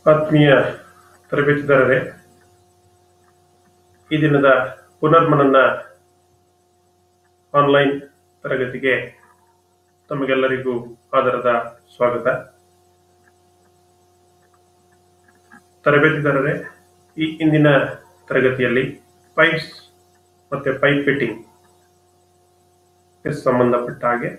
ಆತ್ಮೀಯ ತರಬೇತಿದಾರರೇ ಈ ದಿನದ ಪುನರ್ಮನನ ಆನ್ಲೈನ್ ತರಗತಿಗೆ ತಮಗೆಲ್ಲರಿಗೂ ಆದರದ ಸ್ವಾಗತ ತರಬೇತಿದಾರರೇ ಈ ಇಂದಿನ ತರಗತಿಯಲ್ಲಿ ಪೈಪ್ಸ್ ಮತ್ತೆ ಪೈಪ್ ಫಿಟ್ಟಿಂಗ್ ಸಂಬಂಧಪಟ್ಟ ಹಾಗೆ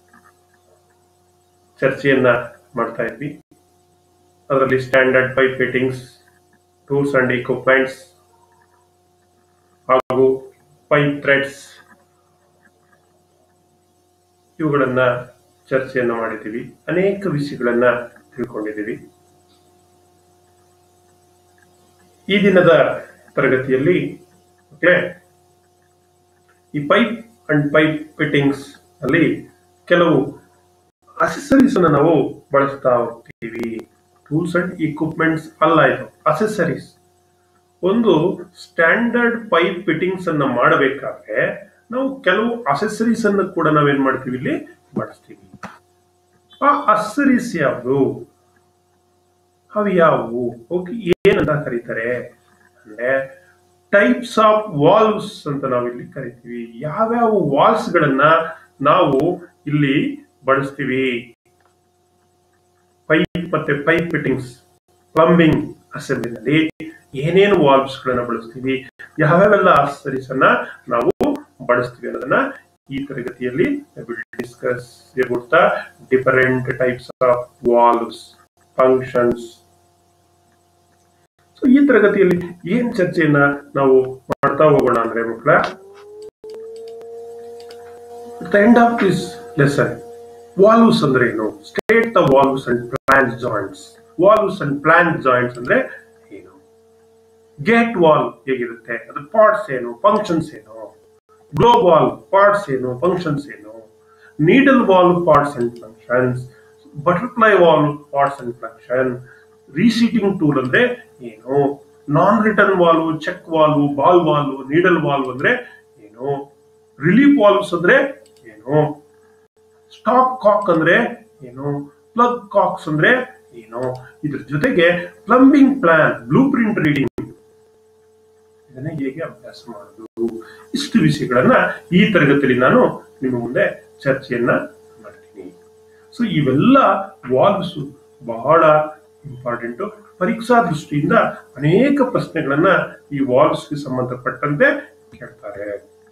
ಚರ್ಚೆಯನ್ನ ಮಾಡ್ತಾ ಇದ್ವಿ ಅದರಲ್ಲಿ standard pipe fittings tools and equipments ಹಾಗೂ ಪೈಪ್ ಥ್ರೆಡ್ಸ್ ಇವುಗಳನ್ನ ಚರ್ಚೆಯನ್ನ ಮಾಡಿದ್ದೀವಿ ಅನೇಕ ವಿಷಯಗಳನ್ನ ತಿಳ್ಕೊಂಡಿದ್ದೀವಿ ಈ ದಿನದ ತರಗತಿಯಲ್ಲಿ ಓಕೆ ಈ ಪೈಪ್ ಅಂಡ್ ಪೈಪ್ ಫಿಟ್ಟಿಂಗ್ಸ್ ಅಲ್ಲಿ ಕೆಲವು ಅಸೆಸರೀಸ್ ಅನ್ನ ನಾವು ಬಳಸ್ತಾ ಹೋಗ್ತೀವಿ ಟೂಲ್ಸ್ ಅಂಡ್ ಇಕ್ವಿಪ್ಮೆಂಟ್ಸ್ ಅಲ್ಲ ಇದು ಅಸೆಸರೀಸ್ ಒಂದು ಸ್ಟ್ಯಾಂಡರ್ಡ್ ಪೈಪ್ ಫಿಟ್ಟಿಂಗ್ಸ್ ಅನ್ನ ಮಾಡಬೇಕಾದ್ರೆ ನಾವು ಕೆಲವು ಅಸೆಸರೀಸ್ ಅನ್ನು ಕೂಡ ನಾವೇನ್ ಮಾಡ್ತೀವಿ ಇಲ್ಲಿ ಬಳಸ್ತೀವಿ ಆ ಅಸೆಸರೀಸ್ ಯಾವುದು ಅವು ಯಾವುವು ಓಕೆ ಏನಂತ ಕರೀತಾರೆ ಅಂದ್ರೆ ಟೈಪ್ಸ್ ಆಫ್ ವಾಲ್ವ್ಸ್ ಅಂತ ನಾವು ಇಲ್ಲಿ ಕರಿತೀವಿ ಯಾವ್ಯಾವ ವಾಲ್ವ್ಸ್ ಗಳನ್ನ ನಾವು ಇಲ್ಲಿ ಬಳಸ್ತೀವಿ ಪೈಪ್ ಮತ್ತೆ ಪೈಪ್ ಫಿಟ್ಟಿಂಗ್ಸ್ ಪ್ಲಂಬಿಂಗ್ ಅಸೆಂಬ್ಲಿನಲ್ಲಿ ಏನೇನು ವಾಲ್ವ್ಸ್ ಗಳನ್ನ ಬಳಸ್ತೀವಿ ಯಾವ್ಯಾವೆಲ್ಲ ಆಕ್ಸರೀಸ್ ಅನ್ನ ನಾವು ಬಳಸ್ತೀವಿ ಅನ್ನೋದನ್ನ ಈ ತರಗತಿಯಲ್ಲಿ discuss about the different types of valves functions so ಈ ತರಗತಿಯಲ್ಲಿ ಏನ್ ಚರ್ಚೆಯನ್ನ ನಾವು ಮಾಡ್ತಾ ಹೋಗೋಣ ಅಂದ್ರೆ ಮಕ್ಕಳ the end of this lesson valves ಅಂದ್ರೆ ಏನು state the valves and flange joints valves and flange joints ಅಂದ್ರೆ ಏನು ಗೇಟ್ ವಾಲ್ ಹೇಗಿರುತ್ತೆ ಅದ್ರ ಪಾರ್ಟ್ಸ್ ಏನು ಫಂಕ್ಷನ್ಸ್ ಏನು ಗ್ಲೋ ವಾಲ್ ಪಾರ್ಟ್ಸ್ ಏನು ಫಂಕ್ಷನ್ಸ್ ಏನು needle valve parts and functions butterfly valve parts and function reseating tool ಅಂದ್ರೆ ಏನು non return valve check valve ball valve needle valve ಅಂದ್ರೆ ಏನು ರಿಲೀಫ್ ವಾಲ್ವ್ಸ್ ಅಂದ್ರೆ ಏನು ಸ್ಟಾಪ್ ಕಾಕ್ ಅಂದ್ರೆ ಏನು ಪ್ಲಗ್ ಕಾಕ್ಸ್ ಅಂದ್ರೆ ಏನು ಇದ್ರ ಜೊತೆಗೆ plumbing plan blueprint reading ಇದನ್ನ ಹೇಗೆ ಅಭ್ಯಾಸ ಮಾಡೋದು ಇಷ್ಟು ವಿಷಯಗಳನ್ನ ಈ ತರಗತಿಯಲ್ಲಿ ನಾನು ನಿಮ್ಮ ಮುಂದೆ ಚರ್ಚೆಯನ್ನ ಮಾಡ್ತೀನಿ ಸೊ ಇವೆಲ್ಲ ವಾಲ್ವ್ಸ್ ಬಹಳ ಇಂಪಾರ್ಟೆಂಟ್ ಪರೀಕ್ಷಾ ದೃಷ್ಟಿಯಿಂದ ಅನೇಕ ಪ್ರಶ್ನೆಗಳನ್ನ ಈ ವಾಲ್ವ್ಸ್ಗೆ ಸಂಬಂಧಪಟ್ಟಂತೆ ಕೇಳ್ತಾರೆ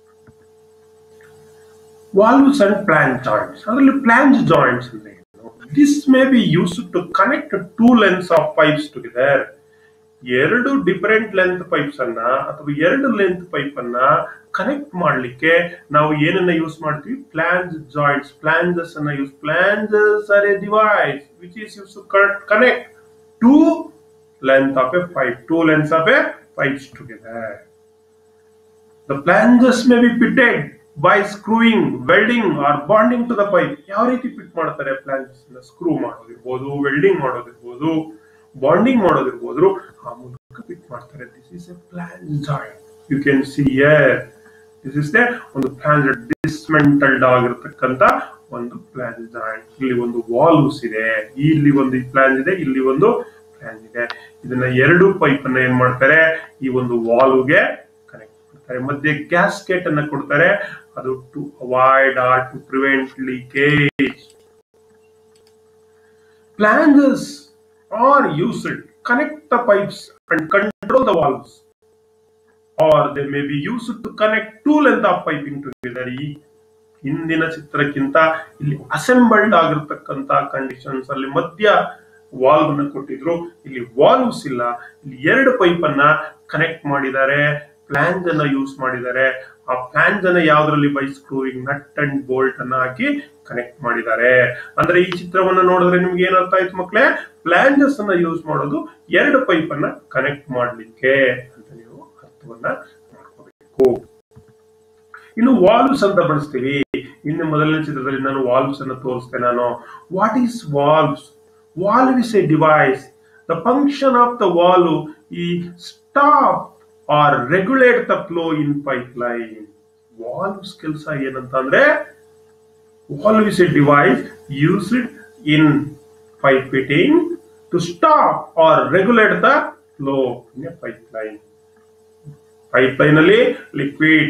ವಾಲ್ವ್ಸ್ ಅಂಡ್ ಪ್ಲಾನ್ ಜಾಯಿಂಟ್ಸ್ ಅದರಲ್ಲಿ ಪ್ಲಾನ್ಸ್ ಜಾಯಿಂಟ್ಸ್ ಅಂದ್ರೆ ಏನು this may be use to connect two lengths of pipes together ಎರಡು ಡಿಫರೆಂಟ್ ಲೆಂತ್ ಪೈಪ್ಸ್ ಅನ್ನ ಅಥವಾ ಎರಡು ಲೆಂತ್ ಪೈಪ್ ಅನ್ನ ಕನೆಕ್ಟ್ ಮಾಡ್ಲಿಕ್ಕೆ ನಾವು ಏನನ್ನ ಯೂಸ್ ಮಾಡ್ತೀವಿ ಪ್ಲಾನ್ಸ್ ಜಾಯಿಂಟ್ಸ್ ಪ್ಲಾನ್ಸಸ್ ಅನ್ನ use flanges are a device which is use to connect two length of a pipe two lengths of a pipes together the flanges may be fitted by screwing welding or bonding to the pipe ಯಾವ ರೀತಿ fit ಮಾಡ್ತಾರೆ flanges screw ಮಾಡೋದಿರ್ಬೋದು welding ಮಾಡೋದಿರ್ಬೋದು bonding ಮಾಡೋದಿರ್ಬೋದು ಆ ಮೂಲಕ fit ಮಾಡ್ತಾರೆ this is a flange joint you can see here this is the ಒಂದು ಪ್ಲಾನ್ ಡಿಸ್ಮೆಂಟಲ್ಡ್ ಆಗಿರ್ತಕ್ಕಂತ ಒಂದು ಪ್ಲಾನ್ ಜಾಯಿಂಟ್ ಇಲ್ಲಿ ಒಂದು ವಾಲ್ವ್ಸ್ ಇದೆ ಇಲ್ಲಿ ಒಂದು ಪ್ಲಾನ್ ಇದೆ ಇಲ್ಲಿ ಒಂದು ಪ್ಲಾನ್ ಇದೆ ಇದನ್ನ ಎರಡು ಪೈಪ್ ಅನ್ನ ಏನ್ ಮಾಡ್ತಾರೆ ಈ ಒಂದು ವಾಲ್ವ್ಗೆ ಕನೆಕ್ಟ್ ಮಾಡ್ತಾರೆ ಮಧ್ಯೆ ಗ್ಯಾಸ್ಕೆಟ್ ಅನ್ನ ಕೊಡ್ತಾರೆ ಅದು to avoid or to prevent leakage flanges are used connect the pipes and control the valves or they may be used to connect two length of piping together ಈ ಹಿಂದಿನ ಚಿತ್ರಕ್ಕಿಂತ ಇಲ್ಲಿ ಅಸೆಂಬಲ್ಡ್ ಆಗಿರ್ತಕ್ಕಂತ ಕಂಡೀಷನ್ಸ್ ಅಲ್ಲಿ ಮಧ್ಯ valve ಅನ್ನ ಕೊಟ್ಟಿದ್ರು ಇಲ್ಲಿ valves ಇಲ್ಲ ಇಲ್ಲಿ ಎರಡು ಪೈಪ್ ಅನ್ನ ಕನೆಕ್ಟ್ ಮಾಡಿದ್ದಾರೆ ಪ್ಲಾನ್ಸ್ ಅನ್ನ ಯೂಸ್ ಮಾಡಿದ್ದಾರೆ ಆ ಪ್ಲಾನ್ಸ್ ಅನ್ನ ಯಾವ್ದ್ರಲ್ಲಿ by screwing nut and bolt ಅನ್ನ ಹಾಕಿ ಕನೆಕ್ಟ್ ಮಾಡಿದ್ದಾರೆ ಅಂದ್ರೆ ಈ ಚಿತ್ರವನ್ನ ನೋಡಿದ್ರೆ ನಿಮ್ಗೆ ಏನ್ ಅರ್ಥ ಆಯ್ತು ಮಕ್ಳೇ ಪ್ಲಾನ್ಸ್ ಅನ್ನ ಯೂಸ್ ಮಾಡೋದು ಎರಡು ಪೈಪ್ ಅನ್ನ ಕನೆಕ್ಟ್ ಮಾಡ್ಲಿಕ್ಕೆ ಅಂತ ನೀವು ಅರ್ಥವನ್ನ ಮಾಡ್ಕೋಬೇಕು ಇನ್ನು ವಾಲ್ವ್ಸ್ ಅಂತ ಬಳಸ್ತೀವಿ ಇನ್ನು ಮೊದಲನೇ ಚಿತ್ರದಲ್ಲಿ ನಾನು ವಾಲ್ವ್ಸ್ ಅನ್ನ ತೋರಿಸ್ತೆ ನಾನು what is valves valve is a device the function of the valve ಈ stop or regulate the flow in pipeline valves ಕೆಲಸ ಏನಂತ ಅಂದ್ರೆ valve is a device used in pipe fitting to stop or regulate the flow in a pipeline. Pipeline ಅಲ್ಲಿ liquid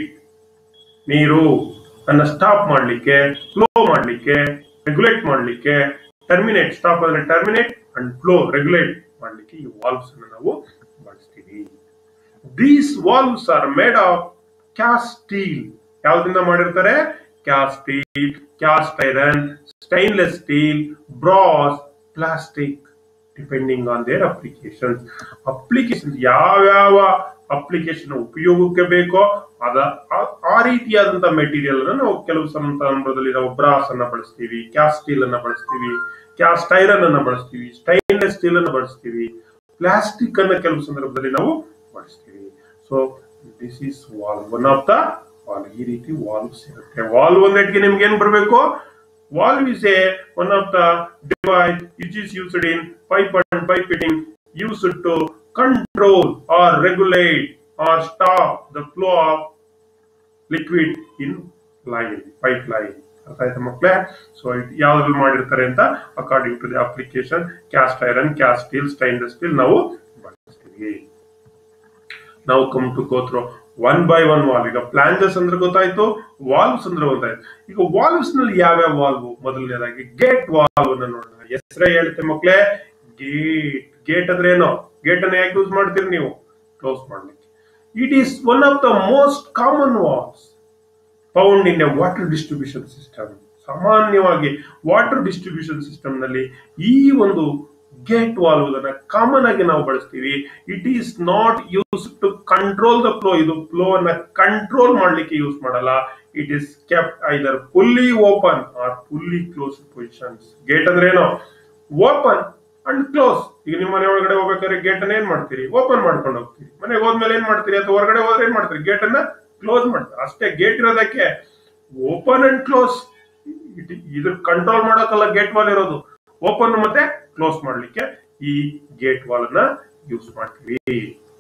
ನೀರು ಅನ್ನ stop ಮಾಡಲಿಕ್ಕೆ flow ಮಾಡಲಿಕ್ಕೆ regulate ಮಾಡಲಿಕ್ಕೆ terminate stop ಅಂದ್ರೆ ಟರ್ಮಿನೇಟ್ ಅಂಡ್ ಫ್ಲೋ ರೆಗ್ಯುಲೇಟ್ ಮಾಡಲಿಕ್ಕೆ ಈ ವಾಲ್ವ್ಸ್ ಅನ್ನು ನಾವು ಬಳಸ್ತೀವಿ these valves are made of cast steel ಯಾವ್ದ್ರಿಂದ ಮಾಡಿರ್ತಾರೆ cast steel cast iron stainless steel brass plastic depending on their application application ಯಾವ್ಯಾವ ಅಪ್ಲಿಕೇಶನ್ ಉಪಯೋಗಕ್ಕೆ ಬೇಕೋ ಅದ ಆ- ಆ ರೀತಿಯಾದಂತಹ ಮೆಟೀರಿಯಲ್ ಅನ್ನು ನಾವು ಕೆಲವು ಸಂದರ್ಭದಲ್ಲಿ ನಾವು ಬ್ರಾಸ್ ಅನ್ನ ಬಳಸ್ತೀವಿ ಕ್ಯಾಸ್ಟ್ ಸ್ಟೀಲ್ ಅನ್ನ ಬಳಸ್ತೀವಿ ಕ್ಯಾಸ್ಟ್ ಐರನ್ ಅನ್ನ ಬಳಸ್ತೀವಿ ಸ್ಟೈನ್ಲೆಸ್ ಸ್ಟೀಲ್ ಅನ್ನ ಬಳಸ್ತೀವಿ ಪ್ಲಾಸ್ಟಿಕ್ ಅನ್ನ ಕೆಲವು ಸಂದರ್ಭದಲ್ಲಿ ನಾವು ಬಳಸ್ತೀವಿ so this is valve one of the valve ಈ ರೀತಿ ವಾಲ್ವ್ಸ್ ಇರುತ್ತೆ ವಾಲ್ ಒಂದೆಟ್ಗೆ ನಿಮ್ಗೆ ಏನ್ ಬರಬೇಕು Valve is a one of the device which is used in pipe and pipe fitting used to control or regulate or stop the flow of liquid in line pipeline ಅರ್ಥ ಆಯ್ತಾ ಮಕ್ಕಳೇ so ಯಾವ್ದ್ರಲ್ಲಿ ಮಾಡಿರ್ತಾರೆ ಅಂತ according to the application cast iron cast steel stainless steel ನಾವು ಬಳಸ್ತೀವಿ ನಾವು come to go through one by one valve ಈಗ ಪ್ಲಾಂಜಸ್ ಅಂದ್ರೆ ಗೊತ್ತಾಯ್ತು ವಾಲ್ವ್ಸ್ ಅಂದ್ರೆ ಗೊತ್ತಾಯ್ತು ಈಗ ವಾಲ್ವ್ಸ್ ನಲ್ಲಿ ಯಾವ್ಯಾವ ವಾಲ್ವ್ ಮೊದಲನೇದಾಗಿ ಗೇಟ್ ವಾಲ್ವ್ ಅನ್ನ ನೋಡೋಣ ಹೆಸರೇ ಹೇಳುತ್ತೆ ಮಕ್ಕಳೇ ಗೇಟ್ ಗೇಟ್ ಅಂದ್ರೆ ಏನು ಗೇಟ್ ಅನ್ನ ಯಾಕೆ ಯೂಸ್ ಮಾಡ್ತೀರಿ ನೀವು ಕ್ಲೋಸ್ ಮಾಡ್ಲಿಕ್ಕೆ it is one of the most common valves found in a water distribution system ಸಾಮಾನ್ಯವಾಗಿ ವಾಟರ್ ಡಿಸ್ಟ್ರಿಬ್ಯೂಷನ್ ಸಿಸ್ಟಮ್ ನಲ್ಲಿ ಈ ಒಂದು ಗೇಟ್ ವಾಲ್ವ್ ಅನ್ನ ಕಾಮನ್ ಆಗಿ ನಾವು ಬಳಸ್ತೀವಿ it is not use to control the flow ಇದು ಫ್ಲೋ ಅನ್ನ ಕಂಟ್ರೋಲ್ ಮಾಡ್ಲಿಕ್ಕೆ ಯೂಸ್ ಮಾಡಲ್ಲ it is kept either fully open or fully close positions gate ಅಂದ್ರೆ ಏನು ಓಪನ್ ಅಂಡ್ ಕ್ಲೋಸ್ ಈಗ ನಿಮ್ಮ ಮನೆ ಒಳಗಡೆ ಹೋಗ್ಬೇಕಾದ್ರೆ ಗೇಟ್ ಅನ್ನ ಏನ್ ಮಾಡ್ತೀರಿ ಓಪನ್ ಮಾಡ್ಕೊಂಡು ಹೋಗ್ತೀರಿ ಮನೆಗೆ ಹೋದ್ಮೇಲೆ ಏನ್ ಮಾಡ್ತೀರಿ ಅಥವಾ ಹೊರಗಡೆ ಹೋದ್ರೆ ಏನ್ ಮಾಡ್ತೀರಿ ಗೇಟ್ ಅನ್ನ ಕ್ಲೋಸ್ ಮಾಡ್ತಾರೆ ಅಷ್ಟೇ ಗೇಟ್ ಇರೋದಕ್ಕೆ ಓಪನ್ ಅಂಡ್ ಕ್ಲೋಸ್ ಇದ್ರ ಕಂಟ್ರೋಲ್ ಮಾಡೋಕಲ್ಲ ಗೇಟ್ ವಾಲ್ ಇರೋದು ಓಪನ್ ಮತ್ತೆ ಕ್ಲೋಸ್ ಮಾಡ್ಲಿಕ್ಕೆ ಈ ಗೇಟ್ ವಾಲ್ ಅನ್ನ ಯೂಸ್ ಮಾಡ್ತೀವಿ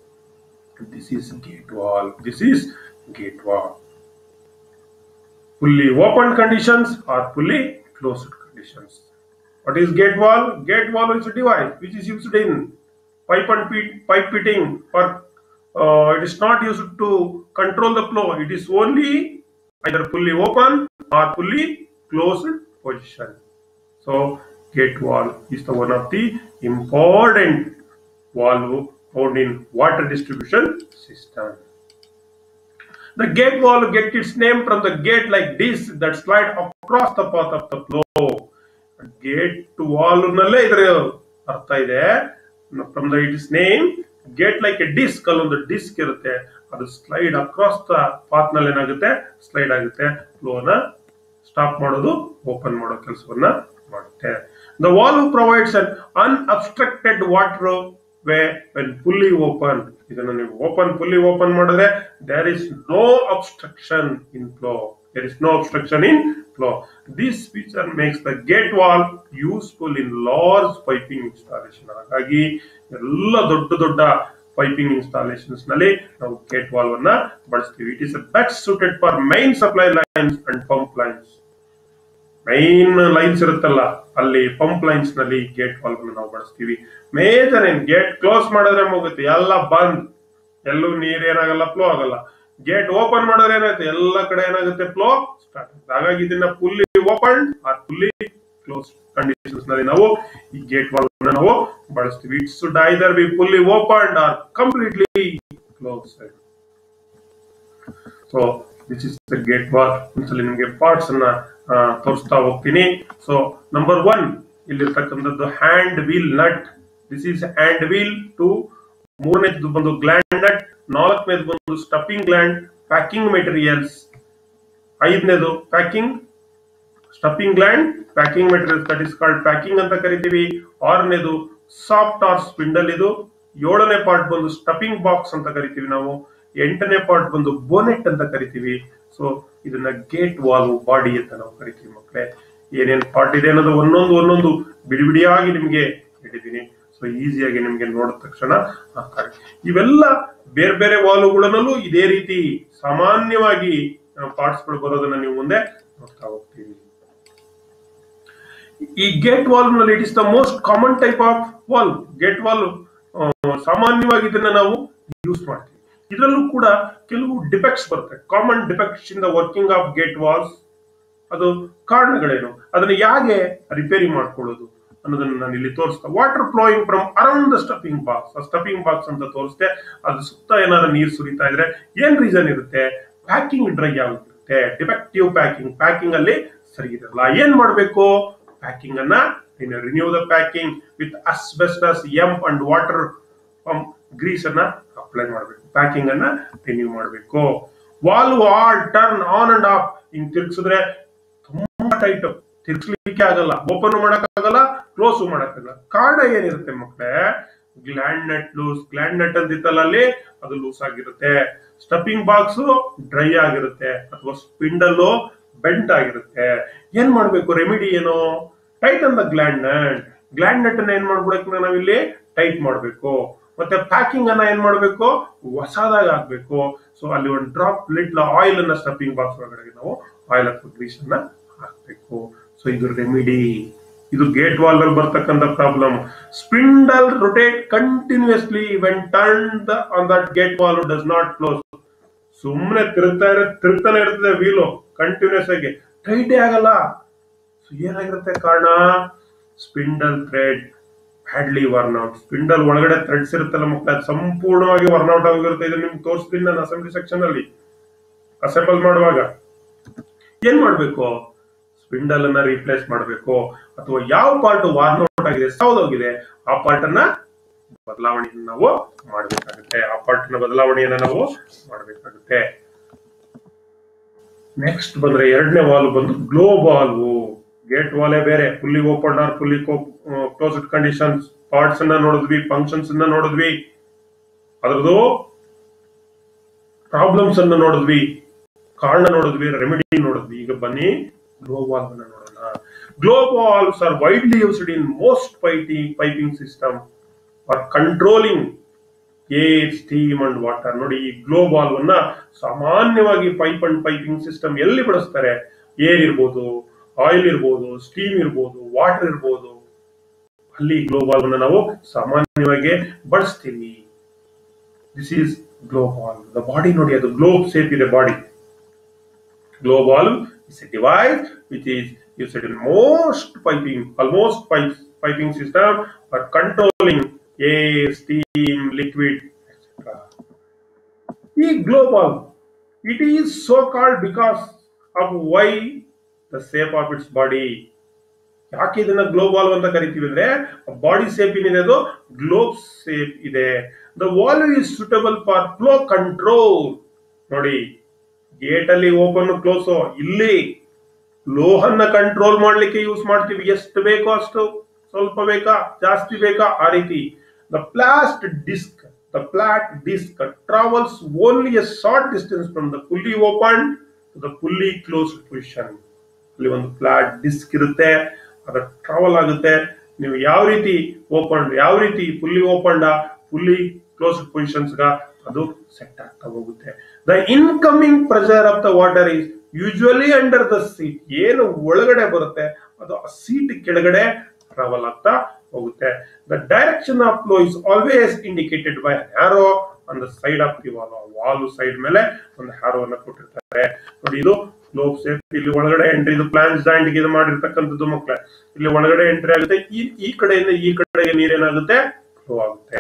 this is gate valve this is gate valve fully open conditions or fully closed conditions. What is gate wall? Gate wall is a device which is used in pipe and pit, pipe fitting or uh, it is not used to control the flow. It is only either fully open or fully closed position. So gate wall is the one of the important valve found in water distribution system. The gate wall get its name from the gate like this that slide across the path of the flow. Gate valve ನಲ್ಲೇ ಇದರ ಅರ್ಥ ಇದೆ from the it is name gate like a disc ಅಲ್ಲೊಂದು disc ಇರುತ್ತೆ ಅದು slide across the path ನಲ್ಲಿ ಏನಾಗುತ್ತೆ slide ಆಗುತ್ತೆ ಫ್ಲೋನ ಸ್ಟಾಪ್ ಮಾಡೋದು ಓಪನ್ ಮಾಡೋ ಕೆಲಸವನ್ನ ಮಾಡುತ್ತೆ the valve provides an unobstructed water way when fully open ಇದನ್ನು ನೀವು ಓಪನ್ ಫುಲ್ಲಿ ಓಪನ್ ಮಾಡಿದ್ರೆ there is no obstruction in flow there is no obstruction in flow this feature makes the gate valve useful in large piping installation ಹಾಗಾಗಿ ಎಲ್ಲ ದೊಡ್ಡ ದೊಡ್ಡ piping installations ನಲ್ಲಿ ನಾವು gate valve ಅನ್ನ ಬಳಸ್ತೀವಿ it is best suited for main supply lines and pump lines main lines ಇರುತ್ತಲ್ಲ ಅಲ್ಲಿ ಪಂಪ್ ಲೈನ್ಸ್ ನಲ್ಲಿ ಗೇಟ್ ವಾಲ್ ನಾವು ಬಳಸ್ತೀವಿ ಮೇಜರ್ ಏನ್ ಗೇಟ್ ಕ್ಲೋಸ್ ಮಾಡಿದ್ರೆ ಮುಗುತ್ತೆ ಎಲ್ಲ ಬಂದ್ ಎಲ್ಲೂ ನೀರ್ ಏನಾಗಲ್ಲ ಫ್ಲೋ ಆಗಲ್ಲ ಗೇಟ್ ಓಪನ್ ಮಾಡಿದ್ರೆ ಏನಾಗುತ್ತೆ ಎಲ್ಲ ಕಡೆ ಏನಾಗುತ್ತೆ ಫ್ಲೋ ಸ್ಟಾರ್ಟ್ ಆಗುತ್ತೆ ಹಾಗಾಗಿ ಇದನ್ನ fully open or fully close conditions ನಲ್ಲಿ ನಾವು ಈ ಗೇಟ್ ವಾಲ್ ನಾವು ಬಳಸ್ತೀವಿ it should either be fully open or completely close so this is the gate valve ಒಂದ್ಸಲ ನಿಮಗೆ ಪಾರ್ಟ್ಸ್ ಅನ್ನ ಆ, ತೋರಿಸ್ತಾ ಹೋಗ್ತೀನಿ ಸೊ ನಂಬರ್ ಒನ್ ಇಲ್ಲಿರ್ತಕ್ಕಂಥದ್ದು hand wheel nut this is hand wheel two ಮೂರನೇದು ಬಂದು ಗ್ಲ್ಯಾಂಡ್ ನಟ್ ನಾಲ್ಕನೇದು ಬಂದು ಸ್ಟಫಿಂಗ್ ಗ್ಲ್ಯಾಂಡ್ ಪ್ಯಾಕಿಂಗ್ ಮೆಟೀರಿಯಲ್ಸ್ ಐದನೇದು packing stuffing gland packing materials that is called packing ಅಂತ ಕರಿತೀವಿ ಆರನೇದು ಸಾಫ್ಟ್ ಆರ್ ಸ್ಪಿಂಡಲ್ ಇದು ಏಳನೇ ಪಾರ್ಟ್ ಬಂದು ಸ್ಟಫಿಂಗ್ ಬಾಕ್ಸ್ ಅಂತ ಕರಿತೀವಿ ನಾವು ಎಂಟನೇ ಪಾರ್ಟ್ ಬಂದು ಬೋನೆಟ್ ಅಂತ ಕರಿತೀವಿ ಸೊ ಇದನ್ನ ಗೇಟ್ ವಾಲ್ ಬಾಡಿ ಅಂತ ನಾವು ಕರಿತೀವಿ ಮಕ್ಕಳೇ ಏನೇನ್ ಪಾರ್ಟ್ ಇದೆ ಅನ್ನೋದು ಒಂದೊಂದು ಒಂದೊಂದು ಬಿಡಿ ಬಿಡಿಯಾಗಿ ನಿಮ್ಗೆ ಹೇಳಿದ್ದೀನಿ ಸೊ ಈಸಿಯಾಗಿ ನಿಮ್ಗೆ ನೋಡಿದ ತಕ್ಷಣ ಅರ್ಥ ಆಗುತ್ತೆ. ಇವೆಲ್ಲ ಬೇರೆ ಬೇರೆ ವಾಲುಗಳಲ್ಲೂ ಇದೇ ರೀತಿ ಸಾಮಾನ್ಯವಾಗಿ ಪಾರ್ಟ್ಸ್ ಗಳು ಬರೋದನ್ನ ನೀವು ಮುಂದೆ ನೋಡ್ತಾ ಹೋಗ್ತೀವಿ ಈ ಗೇಟ್ ವಾಲ್ ನಲ್ಲಿ it is the most common type of valve gate valve ಸಾಮಾನ್ಯವಾಗಿ ಇದನ್ನ ನಾವು ಯೂಸ್ ಮಾಡ್ತೀವಿ ಇದರಲ್ಲೂ ಕೂಡ ಕೆಲವು ಡಿಫೆಕ್ಟ್ಸ್ ಬರುತ್ತೆ common defects in the working of gate valves ಅದು ಕಾರಣಗಳೇನು ಅದನ್ನ ಹೇಗೆ ರಿಪೇರಿ ಮಾಡ್ಕೊಳ್ಳೋದು ಅನ್ನೋದನ್ನ ನಾನು ಇಲ್ಲಿ ತೋರಿಸ್ತಾ water flowing from around the stuffing box ಆ ಸ್ಟಫಿಂಗ್ ಬಾಕ್ಸ್ ಅಂತ ತೋರಿಸ್ತೆ ಅದು ಸುತ್ತ ಏನಾದ್ರು ನೀರು ಸುರಿತಾ ಇದ್ರೆ ಏನ್ ರೀಸನ್ ಇರುತ್ತೆ ಪ್ಯಾಕಿಂಗ್ ಡ್ರೈ ಆಗಿರುತ್ತೆ ಡಿಫೆಕ್ಟಿವ್ ಪ್ಯಾಕಿಂಗ್ ಪ್ಯಾಕಿಂಗ್ ಅಲ್ಲಿ ಸರಿ ಇರಲ್ಲ ಏನ್ ಮಾಡ್ಬೇಕು ಪ್ಯಾಕಿಂಗ್ ಅನ್ನ renew the packing with asbestos hemp and water pump grease ಅನ್ನ ಅಪ್ಲೈ ಮಾಡಬೇಕು ಪ್ಯಾಕಿಂಗ್ ಅನ್ನ ರಿನ್ಯೂ ಮಾಡಬೇಕು valve all turn on and off ಹಿಂಗ್ ತಿರ್ಗಿಸಿದ್ರೆ ತುಂಬಾ ಟೈಟ್ ತಿರ್ಗಿಸ್ಲಿಕ್ಕೆ ಆಗಲ್ಲ ಓಪನ್ ಮಾಡಕ್ಕಾಗಲ್ಲ ಕ್ಲೋಸ್ ಮಾಡಕ್ಕಾಗಲ್ಲ ಕಾರಣ ಏನಿರುತ್ತೆ ಮಕ್ಕಳೇ gland nut loose gland nut ಅಂತ ಇತ್ತಲ್ಲ ಅಲ್ಲಿ ಅದು ಲೂಸ್ ಆಗಿರುತ್ತೆ ಸ್ಟಫಿಂಗ್ ಬಾಕ್ಸ್ ಡ್ರೈ ಆಗಿರುತ್ತೆ ಅಥವಾ ಸ್ಪಿಂಡಲ್ ಬೆಂಟ್ ಆಗಿರುತ್ತೆ ಏನ್ ಮಾಡ್ಬೇಕು ರೆಮಿಡಿ ಏನು tighten the gland nut gland nut ಅನ್ನ ಏನ್ ಮಾಡ್ಬಿಡಕ್ಕೆ ನಾವಿಲ್ಲಿ ಟೈಟ್ ಮಾಡ್ಬೇಕು ಮತ್ತೆ ಪ್ಯಾಕಿಂಗ್ ಅನ್ನ ಏನ್ ಮಾಡ್ಬೇಕು ಹೊಸದಾಗಿ ಹಾಕ್ಬೇಕು ಸೊ ಅಲ್ಲಿ ಒಂದು ಡ್ರಾಪ್ ಲಿಟ್ಲ ಆಯಿಲ್ ಅನ್ನ ಸ್ಟಫಿಂಗ್ ಬಾಕ್ಸ್ ಒಳಗಡೆ ನಾವು ಆಯಿಲ್ ಅಥವಾ ಗ್ರೀಸ್ ಅನ್ನ ಹಾಕ್ಬೇಕು ಸೊ ಇದು ರೆಮಿಡಿ ಇದು ಗೇಟ್ ವಾಲ್ ಅಲ್ಲಿ ಬರ್ತಕ್ಕಂಥ problem spindle rotate continuously when turn on that gate valve does not close ಸುಮ್ಮನೆ ತಿರುಗ್ತಾ ಇರೋ ತಿರುಗ್ತಾನೆ ಇರ್ತದೆ ವೀಲು ಕಂಟಿನ್ಯೂಸ್ ಆಗಿ ಟೈಟೇ ಆಗಲ್ಲ ಸೊ ಏನಾಗಿರುತ್ತೆ ಕಾರಣ spindle thread badly worn out spindle ಒಳಗಡೆ ಥ್ರೆಡ್ಸ್ ಇರುತ್ತಲ್ಲ ಮಕ್ಕಳ ಅದು ಸಂಪೂರ್ಣವಾಗಿ ವರ್ನ್ಔಟ್ ಆಗಿರುತ್ತೆ ಇದು ನಿಮ್ಗೆ ತೋರಿಸ್ತೀನಿ ನಾನು ಅಸೆಂಬ್ಲಿ ಸೆಕ್ಷನ್ ಅಲ್ಲಿ ಅಸೆಂಬಲ್ ಮಾಡುವಾಗ ಏನ್ ಮಾಡ್ಬೇಕು ಸ್ಪಿಂಡಲ್ ಅನ್ನ ರೀಪ್ಲೇಸ್ ಮಾಡಬೇಕು ಅಥವಾ ಯಾವ ಪಾರ್ಟ್ ವಾರ್ನ್ಔಟ್ ಆಗಿದೆ ಸೌದೋಗಿದೆ ಆ ಪಾರ್ಟ್ ಅನ್ನ ಬದಲಾವಣೆಯನ್ನು ನಾವು ಮಾಡಬೇಕಾಗುತ್ತೆ ಆ ಪಾರ್ಟ್ ನ ಬದಲಾವಣೆಯನ್ನ ನಾವು ಮಾಡಬೇಕಾಗುತ್ತೆ ನೆಕ್ಸ್ಟ್ ಬಂದ್ರೆ ಎರಡನೇ ವಾಲ್ ಬಂದು ಗ್ಲೋ ವಾಲ್ವು ಗೇಟ್ ವಾಲೇ ಬೇರೆ fully open or fully closed conditions parts ಅನ್ನ ನೋಡಿದ್ವಿ ಫಂಕ್ಷನ್ಸ್ ಅನ್ನ ನೋಡಿದ್ವಿ ಅದ್ರದ್ದು ಪ್ರಾಬ್ಲಮ್ಸ್ ಅನ್ನ ನೋಡಿದ್ವಿ ಕಾರಣ ನೋಡಿದ್ವಿ ರೆಮಿಡಿ ನೋಡಿದ್ವಿ ಈಗ ಬನ್ನಿ ಗ್ಲೋ ವಾಲ್ವ್ ಅನ್ನ ನೋಡೋಣ globe valves are widely used in most piping piping system for controlling air steam and water ನೋಡಿ ಈ ಗ್ಲೋ ವಾಲ್ವ್ ಅನ್ನ ಸಾಮಾನ್ಯವಾಗಿ ಪೈಪ್ ಅಂಡ್ ಪೈಪಿಂಗ್ ಸಿಸ್ಟಮ್ ಎಲ್ಲಿ ಬಳಸ್ತಾರೆ ಏರ್ ಇರ್ಬೋದು ಆಯಿಲ್ ಇರ್ಬೋದು ಸ್ಟೀಮ್ ಇರ್ಬೋದು ವಾಟರ್ ಇರ್ಬೋದು ಅಲ್ಲಿ ಗ್ಲೋ ವಾಲ್ವ್ ಅನ್ನ ನಾವು ಸಾಮಾನ್ಯವಾಗಿ ಬಳಸ್ತೀವಿ this is globe valve the body ನೋಡಿ ಅದು ಗ್ಲೋಬ್ ಸೇಪ್ ಇದೆ body globe valve is a device which is used in most piping, almost pipe, piping system for controlling air, steam, liquid, etc. The glow valve, it is so called because of why the shape of its body. ಯಾಕೆ ಇದನ್ನ globe valve ಅಂತ ಕರಿತೀವಿ ಅಂದ್ರೆ body shape ಏನಿದೆ ಅದು globe shape ಇದೆ the valve is suitable for flow control ನೋಡಿ gate ಅಲ್ಲಿ ಓಪನ್ ಕ್ಲೋಸ್ ಇಲ್ಲಿ ಲೋಹನ್ನ ಕಂಟ್ರೋಲ್ ಮಾಡ್ಲಿಕ್ಕೆ ಯೂಸ್ ಮಾಡ್ತೀವಿ ಎಷ್ಟು ಬೇಕೋ ಅಷ್ಟು ಸ್ವಲ್ಪ ಬೇಕಾ ಜಾಸ್ತಿ ಬೇಕಾ ಆ ರೀತಿ the flat disc the flat disc travels only a short distance from the fully open the fully closed position ಅಲ್ಲಿ ಒಂದು ಫ್ಲಾಟ್ ಡಿಸ್ಕ್ ಇರುತ್ತೆ ಅದ ಟ್ರಾವೆಲ್ ಆಗುತ್ತೆ ನೀವು ಯಾವ ರೀತಿ ಓಪನ್ ಯಾವ ರೀತಿ fully open fully closed positions ಅದು ಸೆಟ್ ಆಗ್ತಾ ಹೋಗುತ್ತೆ the incoming pressure of the water is usually under the seat ಏನು ಒಳಗಡೆ ಬರುತ್ತೆ ಅದು ಆ ಸೀಟ್ ಕೆಳಗಡೆ ಟ್ರಾವೆಲ್ ಆಗ್ತಾ ಹೋಗುತ್ತೆ the direction of flow is always indicated by arrow on the side of the valve valve side ಮೇಲೆ ಒಂದು ಹ್ಯಾರೋ ಅನ್ನ ಕೊಟ್ಟಿರ್ತಾರೆ ನೋಡಿ ಇದು ಗ್ಲೋಬ್ ಸೇಫ್ ಇಲ್ಲಿ ಒಳಗಡೆ ಎಂಟ್ರಿ ಇದು ಪ್ಲಾನ್ ಜಾಯಿಂಟ್ ಇದು ಮಾಡಿರ್ತಕ್ಕಂಥದ್ದು ಮಕ್ಕಳೇ ಇಲ್ಲಿ ಒಳಗಡೆ ಎಂಟ್ರಿ ಆಗುತ್ತೆ ಈ ಈ ಕಡೆಯಿಂದ ಈ ಕಡೆಗೆ ನೀರೇನಾಗುತ್ತೆ ಫ್ಲೋ ಆಗುತ್ತೆ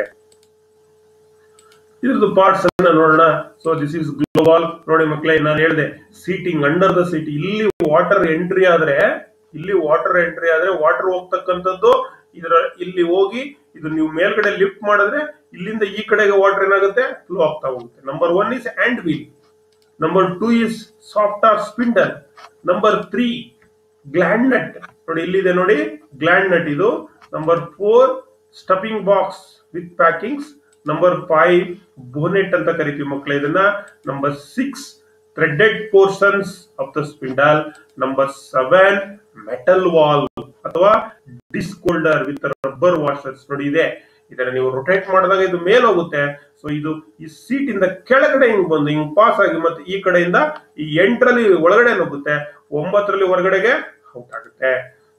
ಇದ್ರದ್ದು ಪಾರ್ಟ್ಸ್ ಅನ್ನ ನೋಡೋಣ ಸೊ ದಿಸ್ ಇಸ್ ಗ್ಲೋಬಾಲ್ ನೋಡಿ ಮಕ್ಕಳೇ ನಾನು ಹೇಳಿದೆ ಸೀಟಿಂಗ್ ಅಂಡರ್ ದ ಸೀಟ್ ಇಲ್ಲಿ ವಾಟರ್ ಎಂಟ್ರಿ ಆದ್ರೆ ಇಲ್ಲಿ ವಾಟರ್ ಎಂಟ್ರಿ ಆದ್ರೆ ವಾಟರ್ ಹೋಗ್ತಕ್ಕಂಥದ್ದು ಇದರ ಇಲ್ಲಿ ಹೋಗಿ ಇದು ನೀವು ಮೇಲ್ಗಡೆ ಲಿಫ್ಟ್ ಮಾಡಿದ್ರೆ ಇಲ್ಲಿಂದ ಈ ಕಡೆಗೆ ವಾಟರ್ ಏನಾಗುತ್ತೆ ಫ್ಲೋ ಆಗ್ತಾ ಹೋಗುತ್ತೆ number one is hand wheel number two is shaft or spindle number three gland nut ನೋಡಿ ಇಲ್ಲಿದೆ ನೋಡಿ ಗ್ಲ್ಯಾಂಡ್ ನಟ್ ಇದು number four stuffing box with packings number five bonnet ಅಂತ ಕರಿತೀವಿ ಮಕ್ಕಳೇ ಇದನ್ನ number six threaded portions of the spindle number seven metal valve ಅಥವಾ disc holder with rubber washers ನೋಡಿ ಇದೆ ಇದನ್ನ ನೀವು ರೊಟೇಟ್ ಮಾಡಿದಾಗ ಇದು ಮೇಲ್ ಹೋಗುತ್ತೆ ಸೊ ಇದು ಈ ಸೀಟ್ ಇಂದ ಕೆಳಗಡೆ ಹಿಂಗ್ ಬಂದು ಹಿಂಗ್ ಪಾಸ್ ಆಗಿ ಮತ್ತೆ ಈ ಕಡೆಯಿಂದ ಈ ಎಂಟರಲ್ಲಿ ಒಳಗಡೆ ನುಗ್ಗುತ್ತೆ ಒಂಬತ್ತರಲ್ಲಿ ಹೊರಗಡೆಗೆ ಔಟ್ ಆಗುತ್ತೆ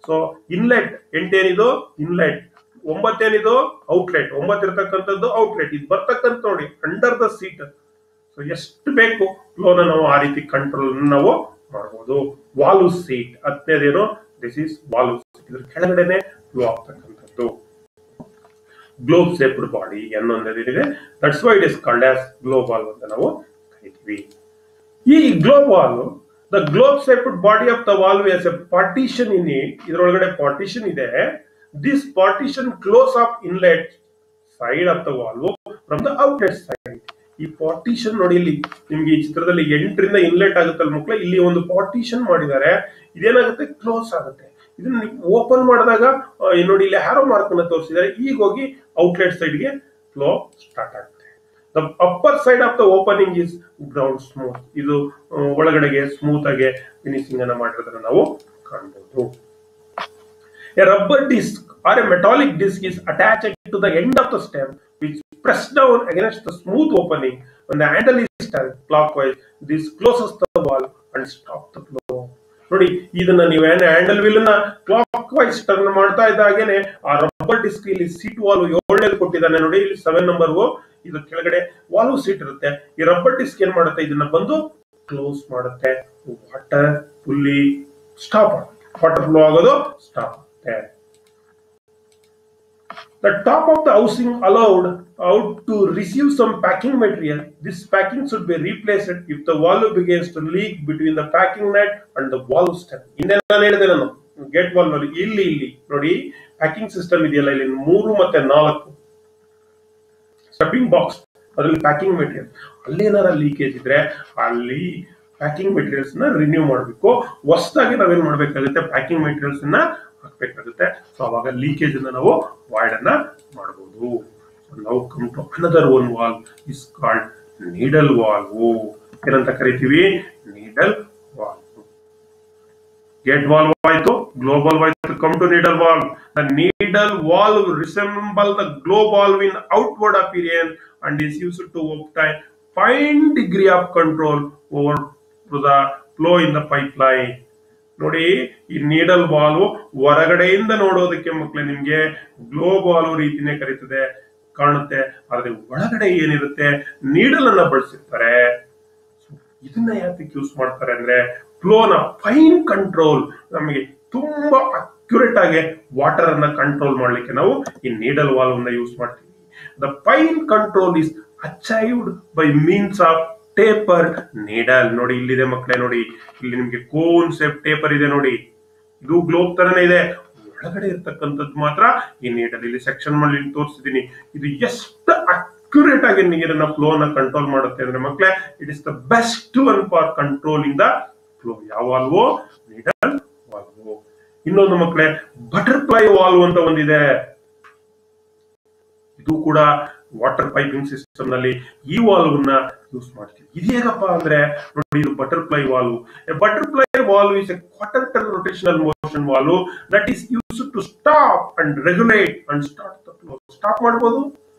ಸೊ ಇನ್ಲೆಟ್ ಎಂಟೇನಿದು ಇನ್ಲೆಟ್ ಒಂಬತ್ತೇನಿದು ಔಟ್ಲೆಟ್ ಒಂಬತ್ತು ಇರ್ತಕ್ಕಂಥದ್ದು ಔಟ್ಲೆಟ್ ಇದು ಬರ್ತಕ್ಕಂಥ ನೋಡಿ ಅಂಡರ್ ದ ಸೀಟ್ ಸೊ ಎಷ್ಟು ಬೇಕು ಫ್ಲೋನ ನಾವು ಆ ರೀತಿ ಕಂಟ್ರೋಲ್ ನಾವು ಮಾಡಬಹುದು ವಾಲ್ವ್ ಸೀಟ್ ಹತ್ತನೇದೇನು ದಿಸ್ ಇಸ್ ವಾಲ್ವ್ ಸೀಟ್ ಇದ್ರ ಕೆಳಗಡೆನೆ ಫ್ಲೋ ಆಗ್ತಕ್ಕಂಥದ್ದು ಗ್ಲೋಬ್ ಸೇಪ್ಡ್ ಬಾಡಿ ಅನ್ನೊಂದಿದೆ that's why it is called as globe valve ಅಂತ ನಾವು ಕರಿತೀವಿ ಈ globe valve the globe shaped body of the valve has a partition in it ಇದರೊಳಗಡೆ ಪಾರ್ಟಿಷನ್ ಇದೆ this partition close off inlet side of the valve from the outlet side ಈ partition ನೋಡಿ ಇಲ್ಲಿ ನಿಮ್ಗೆ ಈ ಚಿತ್ರದಲ್ಲಿ ಎಂಟರಿಂದ ಇನ್ಲೆಟ್ ಆಗುತ್ತಲ್ಲ ಮಕ್ಕಳು ಇಲ್ಲಿ ಒಂದು ಪಾರ್ಟಿಷನ್ ಮಾಡಿದ್ದಾರೆ ಇದೇನಾಗುತ್ತೆ ಕ್ಲೋಸ್ ಆಗುತ್ತೆ ಇದನ್ನ ಓಪನ್ ಮಾಡಿದಾಗ ಆ, ಈ ನೋಡಿ ಇಲ್ಲಿ ಹ್ಯಾರೋ ಮಾರ್ಕ್ ಅನ್ನ ತೋರಿಸಿದ್ದಾರೆ ಈಗ ಹೋಗಿ ಔಟ್ಲೆಟ್ ಸೈಡ್ಗೆ ಫ್ಲೋ ಸ್ಟಾರ್ಟ್ ಆಗುತ್ತೆ the upper side of the opening is ground smooth ಇದು ಆ, ಒಳಗಡೆಗೆ ಸ್ಮೂತ್ ಆಗಿ ಫಿನಿಶಿಂಗ್ ಅನ್ನ ಮಾಡಿರೋದನ್ನ ನಾವು ಕಾಣಬಹುದು A rubber disc or a metallic disc is attached to the end of the stem, which press down against the smooth opening. When the handle is turned clockwise, this closes the valve and stop the flow. ನೋಡಿ ಇದನ್ನ ನೀವೇನು handle wheel ನ clockwise turn ಮಾಡ್ತಾ ಇದ್ದಾಗೇನೆ ಆ rubber disc ಇಲ್ಲಿ seat valve ಏಳನೇದು ಕೊಟ್ಟಿದ್ದಾನೆ ನೋಡಿ ಇಲ್ಲಿ ಸೆವೆನ್ ನಂಬರ್ ಇದು ಕೆಳಗಡೆ ವಾಲ್ವ್ ಸೀಟ್ ಇರುತ್ತೆ ಈ ರಬ್ಬರ್ ಡಿಸ್ಕ್ ಏನ್ ಮಾಡುತ್ತೆ ಇದನ್ನ ಬಂದು ಕ್ಲೋಸ್ ಮಾಡುತ್ತೆ ವಾಟರ್ ಫುಲ್ಲಿ ಸ್ಟಾಪ್ ಆಗುತ್ತೆ ವಾಟರ್ ಫ್ಲೋ ಆಗೋದು ಸ್ಟಾಪ್ ಆಗುತ್ತೆ The top of the housing allowed out to receive some packing material. This packing should be replaced if the valve begins to leak between the packing nut and the valve stem. ಹಿಂದೆ ನಾನು ಹೇಳಿದೆ ನಾನು gate wall ನೋಡಿ ಇಲ್ಲಿ ಇಲ್ಲಿ ನೋಡಿ packing system ಇದೆಯಲ್ಲ ಇಲ್ಲಿ ಮೂರು ಮತ್ತೆ ನಾಲ್ಕು ಸ್ಟಫಿಂಗ್ ಬಾಕ್ಸ್ ಅದರಲ್ಲಿ ಪ್ಯಾಕಿಂಗ್ ಮೆಟೀರಿಯಲ್ ಅಲ್ಲೇನಾರ ಲೀಕೇಜ್ ಇದ್ರೆ ಅಲ್ಲಿ ಪ್ಯಾಕಿಂಗ್ ಮೆಟೀರಿಯಲ್ಸ್ ನ ರಿನ್ಯೂ ಮಾಡಬೇಕು ಹೊಸದಾಗಿ ನಾವೇನ್ ಮಾಡ್ಬೇಕಾಗುತ್ತೆ ಪ್ಯಾಕಿಂಗ್ ಮೆಟೀರಿಯಲ್ಸ್ ನ ಹಾಕ್ಬೇಕಾಗುತ್ತೆ ಸೊ ಅವಾಗ ಲೀಕೇಜ್ ಅನ್ನ ನಾವು ವಾಯ್ಡ್ ಅನ್ನ ಮಾಡಬಹುದು ನಾವು come to another one valve is called needle valve ಏನಂತ ಕರಿತೀವಿ ನೀಡಲ್ ವಾಲ್ವ್ ಗೇಟ್ ವಾಲ್ವ್ ಆಯ್ತು ಗ್ಲೋಬಲ್ ಆಯ್ತು come to needle valve the needle valve resemble the globe valve in outward appearance and is use to obtain fine degree of control over to the flow in the pipeline ನೋಡಿ ಈ needle valve ಹೊರಗಡೆಯಿಂದ ನೋಡೋದಕ್ಕೆ ಮಕ್ಕಳೇ ನಿಮ್ಗೆ globe valve ರೀತಿನೇ ಕರೀತದೆ ಕಾಣುತ್ತೆ ಆದ್ರೆ ಒಳಗಡೆ ಏನಿರುತ್ತೆ ನೀಡಲ್ ಅನ್ನ ಬಳಸಿರ್ತಾರೆ ಇದನ್ನ ಯಾಕೆ ಯೂಸ್ ಮಾಡ್ತಾರೆ ಅಂದ್ರೆ ಫ್ಲೋನ ಫೈನ್ ಕಂಟ್ರೋಲ್ ನಮಗೆ ತುಂಬಾ ಅಕ್ಯುರೇಟ್ ಆಗಿ ವಾಟರ್ ಅನ್ನ ಕಂಟ್ರೋಲ್ ಮಾಡ್ಲಿಕ್ಕೆ ನಾವು ಈ ನೀಡಲ್ ವಾಲ್ವ್ ನ ಯೂಸ್ ಮಾಡ್ತೀವಿ the fine control is achieved by means of taper needle ನೋಡಿ ಇಲ್ಲಿದೆ ಮಕ್ಕಳೇ ನೋಡಿ ಇಲ್ಲಿ ನಿಮ್ಗೆ ಕೋನ್ ಸೇಪ್ ಟೇಪರ್ ಇದೆ ನೋಡಿ ಇದು ಗ್ಲೋಬ್ ತರನೇ ಇದೆ ಒಳಗಡೆ ಇರ್ತಕ್ಕಂಥದ್ದು ಮಾತ್ರ ಈ ನೀಡಲ್ ಇಲ್ಲಿ ಸೆಕ್ಷನ್ ಮಾಡಿ ತೋರಿಸಿದೀನಿ ಇದು ಎಷ್ಟು ಅಕ್ಯುರೇಟ್ ಆಗಿ ನೀರನ್ನ ಫ್ಲೋ ನ ಕಂಟ್ರೋಲ್ ಮಾಡುತ್ತೆ ಅಂದ್ರೆ ಮಕ್ಕಳೇ it is the best one for controlling the flow ಯಾವ ವಾಲ್ವೋ ನೀಡಲ್ ವಾಲ್ವೋ ಇನ್ನೊಂದು ಮಕ್ಕಳೇ ಬಟರ್ಫ್ಲೈ ವಾಲ್ವ್ ಅಂತ ಒಂದಿದೆ ಇದು ಕೂಡ ವಾಟರ್ ಪೈಪಿಂಗ್ ಸಿಸ್ಟಮ್ ನಲ್ಲಿ ಈ ವಾಲ್ವ್ ನ ಯೂಸ್ ಮಾಡ್ತೀವಿ ಇದು ಹೇಗಪ್ಪ ಅಂದ್ರೆ ನೋಡಿ ಇದು butterfly valve butterfly valve is a quarter turn rotational motion valve that is use to stop and regulate and start the flow stop ಮಾಡಬಹುದು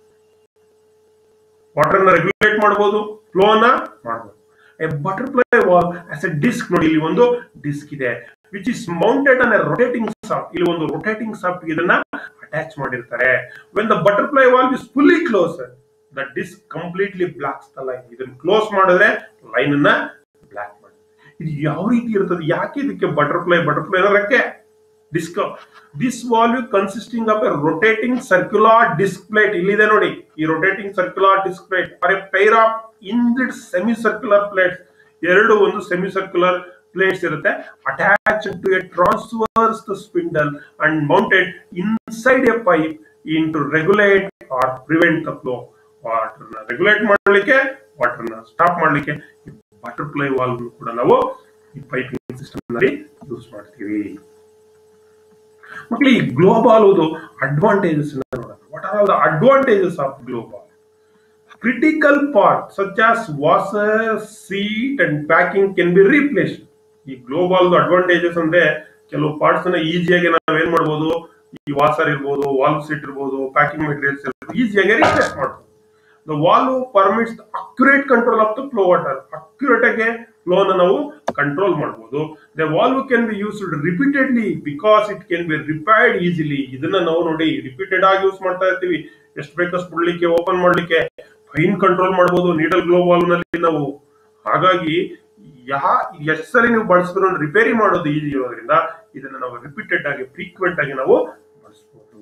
ವಾಟರ್ ನ ರೆಗ್ಯುಲೇಟ್ ಮಾಡಬಹುದು ಫ್ಲೋ ನ ಮಾಡಬಹುದು a butterfly valve has a disc ನೋಡಿ ಇಲ್ಲಿ ಒಂದು disc ಇದೆ which is mounted on a rotating shaft ಇಲ್ಲಿ ಒಂದು ರೊಟೇಟಿಂಗ್ ಸಾಫ್ಟ್ ಇದನ್ನ ಅಟ್ಯಾಚ್ ಮಾಡಿರ್ತಾರೆ when the butterfly valve is fully close the disc completely blocks the line ಇದನ್ನ ಕ್ಲೋಸ್ ಮಾಡಿದ್ರೆ ಲೈನ್ ಅನ್ನ ಬ್ಲಾಕ್ ಮಾಡಿ ಇದು ಯಾವ ರೀತಿ ಇರ್ತದೆ ಯಾಕೆ ಇದಕ್ಕೆ ಬಟರ್ಫ್ಲೈ ಬಟರ್ಫ್ಲೈ ಅನ್ನೋದಕ್ಕೆ disc this valve consisting of a rotating circular disc plate ಇಲ್ಲಿದೆ ನೋಡಿ ಈ rotating circular disc plate are a pair of hinged semi circular plates ಎರಡು ಒಂದು ಸೆಮಿ ಸರ್ಕ್ಯುಲರ್ ಪ್ಲೇಟ್ಸ್ ಇರುತ್ತೆ attach to a transfers the spindle and mounted inside a pipe in to regulate or prevent the flow water ನ regulate ಮಾಡಲಿಕ್ಕೆ water ನ stop ಮಾಡಲಿಕ್ಕೆ butterfly valve ಕೂಡ ನಾವು ಈ ಪೈಪಿಂಗ್ ಸಿಸ್ಟಮ್ ನಲ್ಲಿ ಯೂಸ್ ಮಾಡ್ತೀವಿ ಮಕ್ಕಳು ಈ ಗ್ಲೋಬಾಲ್ ಅಡ್ವಾಂಟೇಜಸ್ ನೋಡೋಣ what are all the advantages of globe valve critical part such as washer seat and packing can be replaced ಈ ಗ್ಲೋಬಾಲ್ ಅಡ್ವಾಂಟೇಜಸ್ ಅಂದ್ರೆ ಕೆಲವು ಪಾರ್ಟ್ಸ್ ಅನ್ನ ಈಸಿಯಾಗಿ ನಾವೇನ್ ಮಾಡ್ಬೋದು ಈ ವಾಸರ್ ಇರ್ಬೋದು ವಾಲ್ವ್ ಸೀಟ್ ಇರ್ಬೋದು ಪ್ಯಾಕಿಂಗ್ ಮೆಟೀರಿಯಲ್ಸ್ ಇರ್ಬೋದು ಈಸಿಯಾಗಿ ರೀಪ್ಲೇಸ್ ಮಾಡ್ಬೋದು the valve permits accurate control of the flow water accurate ಆಗಿ ಫ್ಲೋನ ನಾವು ಕಂಟ್ರೋಲ್ ಮಾಡಬಹುದು the valve can be used repeatedly because it can be repaired easily ಇದನ್ನ ನಾವು ನೋಡಿ ರಿಪೀಟೆಡ್ ಆಗಿ ಯೂಸ್ ಮಾಡ್ತಾ ಇರ್ತೀವಿ ಎಷ್ಟು ಬೇಕಷ್ಟು ಬಿಡ್ಲಿಕ್ಕೆ ಓಪನ್ ಮಾಡ್ಲಿಕ್ಕೆ ಫೈನ್ ಕಂಟ್ರೋಲ್ ಮಾಡಬಹುದು ನೀಡಲ್ ಗ್ಲೋ ವಾಲ್ವ್ ನಲ್ಲಿ ನಾವು ಹಾಗಾಗಿ ಯಾ ಎಷ್ಟು ಸಲ ನೀವು ಬಳಸಿದ್ರು ರಿಪೇರಿ ಮಾಡೋದು ಈಸಿ ಇರೋದ್ರಿಂದ ಇದನ್ನ ನಾವು ರಿಪೀಟೆಡ್ ಆಗಿ ಫ್ರೀಕ್ವೆಂಟ್ ಆಗಿ ನಾವು ಬಳಸಬಹುದು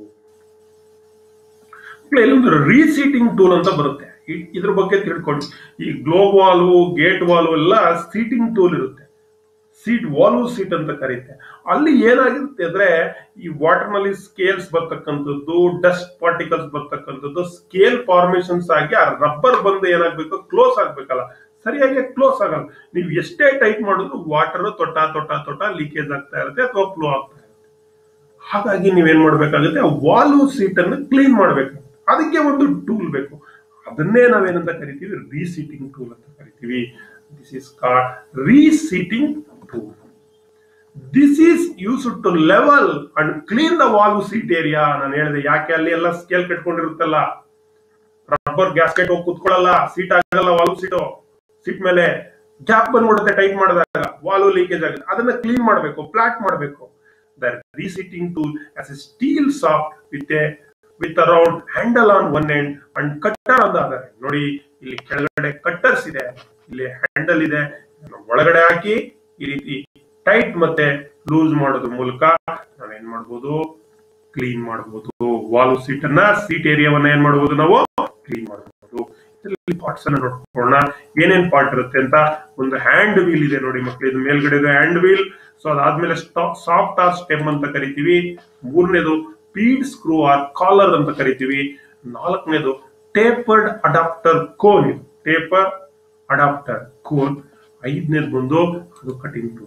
ಇಲ್ಲೊಂದು ರೀಸೀಟಿಂಗ್ ಟೂಲ್ ಅಂತ ಬರುತ್ತೆ ಇ- ಇದ್ರ ಬಗ್ಗೆ ತಿಳ್ಕೊಳ್ಳಿ ಈ ಗ್ಲೋ ವಾಲ್ವ್ ಗೇಟ್ ವಾಲ್ವ್ ಎಲ್ಲ ಸೀಟಿಂಗ್ ಟೂಲ್ ಇರುತ್ತೆ ಸೀಟ್ ವಾಲ್ವ್ ಸೀಟ್ ಅಂತ ಕರೀತೆ ಅಲ್ಲಿ ಏನಾಗಿರುತ್ತೆ ಅಂದ್ರೆ ಈ ವಾಟರ್ ನಲ್ಲಿ ಸ್ಕೇಲ್ಸ್ ಬರ್ತಕ್ಕಂಥದ್ದು ಡಸ್ಟ್ ಪಾರ್ಟಿಕಲ್ಸ್ ಬರ್ತಕ್ಕಂಥದ್ದು ಸ್ಕೇಲ್ ಫಾರ್ಮೇಶನ್ಸ್ ಆಗಿ ಆ ರಬ್ಬರ್ ಬಂದು ಏನಾಗ್ಬೇಕು ಕ್ಲೋಸ್ ಆಗ್ಬೇಕಲ್ಲ ಸರಿಯಾಗಿ ಕ್ಲೋಸ್ ಆಗಲ್ಲ ನೀವು ಎಷ್ಟೇ ಟೈಟ್ ಮಾಡಿದ್ರು ವಾಟರ್ ತೊಟ್ಟ ತೊಟ್ಟ ತೊಟ್ಟ ಲೀಕೇಜ್ ಆಗ್ತಾ ಇರುತ್ತೆ ಅಥವಾ ಫ್ಲೋ ಆಗ್ತಾ ಇರುತ್ತೆ ಹಾಗಾಗಿ ನೀವೇನ್ ಮಾಡ್ಬೇಕಾಗುತ್ತೆ ಆ ವಾಲ್ವ್ ಸೀಟ್ ಅನ್ನು ಕ್ಲೀನ್ ಮಾಡ್ಬೇಕು ಅದಕ್ಕೆ ಒಂದು ಟೂಲ್ ಬೇಕು ಅದನ್ನೇ ನಾವೇನಂತ ಕರಿತೀವಿ ರೀಸೀಟಿಂಗ್ ಟೂಲ್ ಅಂತ ಕರಿತೀವಿ this is called reseating tool this is use to level and clean the valve seat area ನಾನು ಹೇಳಿದೆ ಯಾಕೆ ಅಲ್ಲಿ ಎಲ್ಲ ಸ್ಕೇಲ್ ಕಟ್ಕೊಂಡಿರುತ್ತಲ್ಲ ರಬ್ಬರ್ ಗ್ಯಾಸ್ಕೆಟ್ ಹೋಗಿ ಕುತ್ಕೊಳ್ಳಲ್ಲ ಸೀಟ್ ಆಗಲ್ಲ ವಾಲ್ವ್ ಸೀಟು ಸೀಟ್ ಮೇಲೆ ಗ್ಯಾಪ್ ಬಂದ್ಬಿಡುತ್ತೆ ಟೈಟ್ ಮಾಡಿದಾಗ ವಾಲ್ವ್ ಲೀಕೇಜ್ ಆಗುತ್ತೆ ಅದನ್ನ ಕ್ಲೀನ್ ಮಾಡಬೇಕು ಫ್ಲಾಟ್ ಮಾಡಬೇಕು the reseating tool as a steel shaft with a with around handle on one end and cutter ಅಂತ ಅದರ್ ನೋಡಿ ಇಲ್ಲಿ ಕೆಳಗಡೆ ಕಟ್ಟರ್ಸ್ ಇದೆ ಇಲ್ಲಿ ಹ್ಯಾಂಡಲ್ ಇದೆ ಇದನ್ನ ಒಳಗಡೆ ಹಾಕಿ ಈ ರೀತಿ ಟೈಟ್ ಮತ್ತೆ ಲೂಸ್ ಮಾಡೋದ್ರ ಮೂಲಕ ನಾವೇನ್ ಮಾಡ್ಬೋದು ಕ್ಲೀನ್ ಮಾಡಬಹುದು ವಾಲ್ವ್ ಸೀಟ್ ಅನ್ನ ಸೀಟ್ ಏರಿಯಾವನ್ನ ಏನ್ ಮಾಡಬಹುದು ನಾವು ಕ್ಲೀನ್ ಮಾಡಬಹುದು ಇದರಲ್ಲಿ ಪಾರ್ಟ್ಸ್ ಅನ್ನ ನೋಡ್ಕೊಳ್ಳೋಣ ಏನೇನ್ ಪಾರ್ಟ್ ಇರುತ್ತೆ ಅಂತ ಒಂದು ಹ್ಯಾಂಡ್ ವೀಲ್ ಇದೆ ನೋಡಿ ಮಕ್ಕಳು ಇದು ಮೇಲ್ಗಡೆ ಹ್ಯಾಂಡ್ ವೀಲ್ ಸೊ ಅದಾದ್ಮೇಲೆ ಸಾಫ್ಟ್ ಆರ್ ಸ್ಟೆಮ್ ಅಂತ ಕರಿತೀವಿ ಮೂರನೇದು ಪೀಡ್ ಸ್ಕ್ರೂ ಆರ್ ಕಾಲರ್ ಅಂತ ಕರಿತೀವಿ ನಾಲ್ಕನೇದು ಟೇಪರ್ಡ್ ಅಡಾಪ್ಟರ್ ಕೋನ್ ಇದು ಟೇಪರ್ ಅಡಾಪ್ಟರ್ ಕೋನ್ ಐದನೇದು ಬಂದು ಅದು ಕಟಿಂಗ್ ಟೂಲ್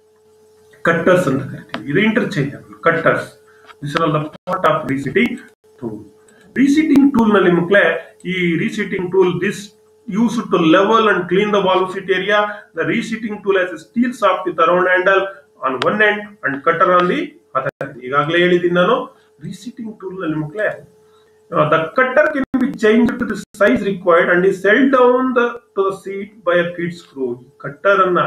ಕಟ್ಟರ್ಸ್ ಅಂತ ಕರಿತೀವಿ ಇದು interchangeable cutters this are the part of reseating tool reseating tool ನಲ್ಲಿ ಮಕ್ಕಳೇ ಈ reseating tool this use to level and clean the valve seat area the reseating tool as a steel shaft with around handle on one end and cutter on the other ಈಗಾಗಲೇ ಹೇಳಿದ್ದೀನಿ ನಾನು reseating tool ನಲ್ಲಿ ಮಕ್ಕಳೇ the cutter can be change to the size required and ಈ sell down the to the seat by a feed screw cutter ಅನ್ನ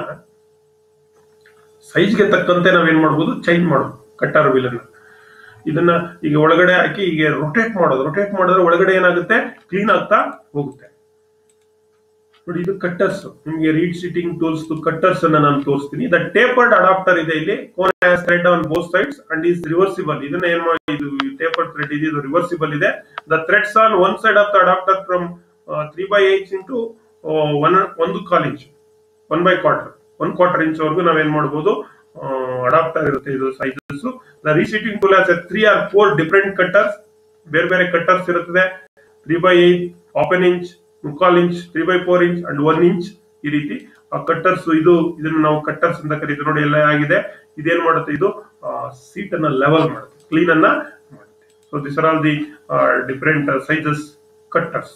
ಸೈಜ್ಗೆ ತಕ್ಕಂತೆ ನಾವೇನ್ ಮಾಡ್ಬೋದು ಚೇಂಜ್ ಮಾಡ್ಬೋದು ಕಟ್ಟರ್ ವೀಲ್ ಅನ್ನ ಇದನ್ನ ಈಗ ಒಳಗಡೆ ಹಾಕಿ ಈಗ ರೊಟೇಟ್ ಮಾಡೋದು ರೊಟೇಟ್ ಮಾಡಿದ್ರೆ ಒಳಗಡೆ ಏನಾಗುತ್ತೆ ಕ್ಲೀನ್ ಆಗ್ತಾ ಹೋಗುತ್ತೆ ನೋಡಿ ಇದು ಕಟ್ಟರ್ಸ್ ನಿಮಗೆ ರೀಡ್ ಸಿಟಿಂಗ್ ಟೂಲ್ಸ್ ಕಟ್ಟರ್ಸ್ ಅನ್ನ ನಾನು ತೋರಿಸ್ತೀನಿ ದ ಟೇಪರ್ಡ್ ಅಡಾಪ್ಟರ್ ಇದೆ ಇಲ್ಲಿ cone thread on both sides and is reversible ಇದನ್ನ ಏನ್ ಮಾಡಿ ಇದು ಟೇಪರ್ಡ್ ಥ್ರೆಡ್ ಇದೆ ಇದು ರಿವರ್ಸಿಬಲ್ ಇದೆ the threads on one side of the adapter from three by eight into one ಒಂದು ಕಾಲ್ inch one by quarter one quarter inch ವರೆಗೂ ನಾವೇನ್ ಮಾಡ್ಬೋದು ಅಡಾಪ್ಟರ್ ಇರುತ್ತೆ ಇದು sizes the reseating tool as three or four different cutters ಬೇರೆ ಬೇರೆ cutters ಇರುತ್ತದೆ three by eight open inch ಮುಕ್ಕಾಲ್ inch three by four inch and one inch ಈ ರೀತಿ ಆ ಕಟ್ಟರ್ಸ್ ಇದು ಇದನ್ನ ನಾವು ಕಟ್ಟರ್ಸ್ ಅಂತ ಕರೀತೀವಿ ನೋಡಿ ಎಲ್ಲ ಆಗಿದೆ ಇದೇನ್ ಮಾಡುತ್ತೆ ಇದು ಸೀಟ್ ಅನ್ನ ಲೆವೆಲ್ ಮಾಡುತ್ತೆ ಕ್ಲೀನ್ ಅನ್ನ ಮಾಡುತ್ತೆ so this are all the different sizes cutters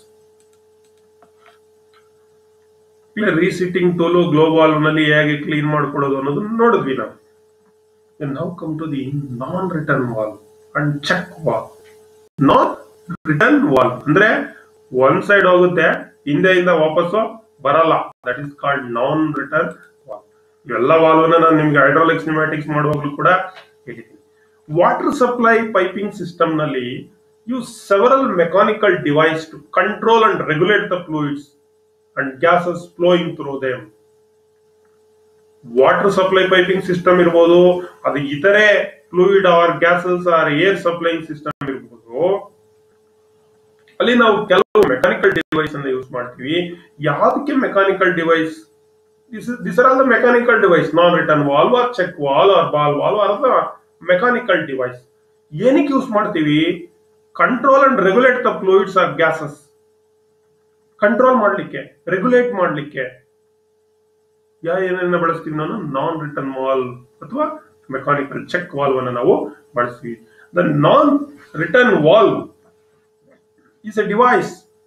reseating tool globe valve ನಲ್ಲಿ ಹೇಗೆ ಕ್ಲೀನ್ ಮಾಡ್ಕೊಳ್ಳೋದು ಅನ್ನೋದನ್ನ ನೋಡಿದ್ವಿ ನಾವು ನಾವು come to the non return valve and check valve non return valve ಅಂದ್ರೆ ಒನ್ ಸೈಡ್ ಹೋಗುತ್ತೆ ಹಿಂದೆಯಿಂದ ವಾಪಸ್ಸು ಬರಲ್ಲ that is called non return valve ಇವೆಲ್ಲ ವಾಲ್ವನ್ನ ನಾನು ನಿಮ್ಗೆ ಹೈಡ್ರಾಲಿಕ್ಸ್ ನ್ಯೂಮ್ಯಾಟಿಕ್ಸ್ ಮಾಡುವಾಗಲೂ ಕೂಡ ಹೇಳಿದ್ದೀನಿ ವಾಟರ್ ಸಪ್ಲೈ ಪೈಪಿಂಗ್ ಸಿಸ್ಟಮ್ ನಲ್ಲಿ use several mechanical device to control and regulate the fluids and gases flowing through them water supply piping system ಇರ್ಬೋದು ಅದು ಇತರೆ fluid or gases or air supplying system ಇರ್ಬೋದು ಅಲ್ಲಿ ನಾವು ಕೆಲವು ಮೆಕ್ಯಾನಿಕಲ್ ಡಿವೈಸ್ ಅನ್ನ use ಮಾಡ್ತೀವಿ ಯಾವ್ದಕ್ಕೆ mechanical device this are all the mechanical device non return valve or check valve or ball valve or the mechanical device ಏನಕ್ಕೆ use ಮಾಡ್ತೀವಿ control and regulate the fluids or gases control ಮಾಡ್ಲಿಕ್ಕೆ regulate ಮಾಡ್ಲಿಕ್ಕೆ ಯಾ ಏನನ್ನ ಬಳಸ್ತೀವಿ ನಾನು non return valve ಅಥವಾ mechanical check valve ಅನ್ನು ನಾವು ಬಳಸ್ತೀವಿ the non return valve is a device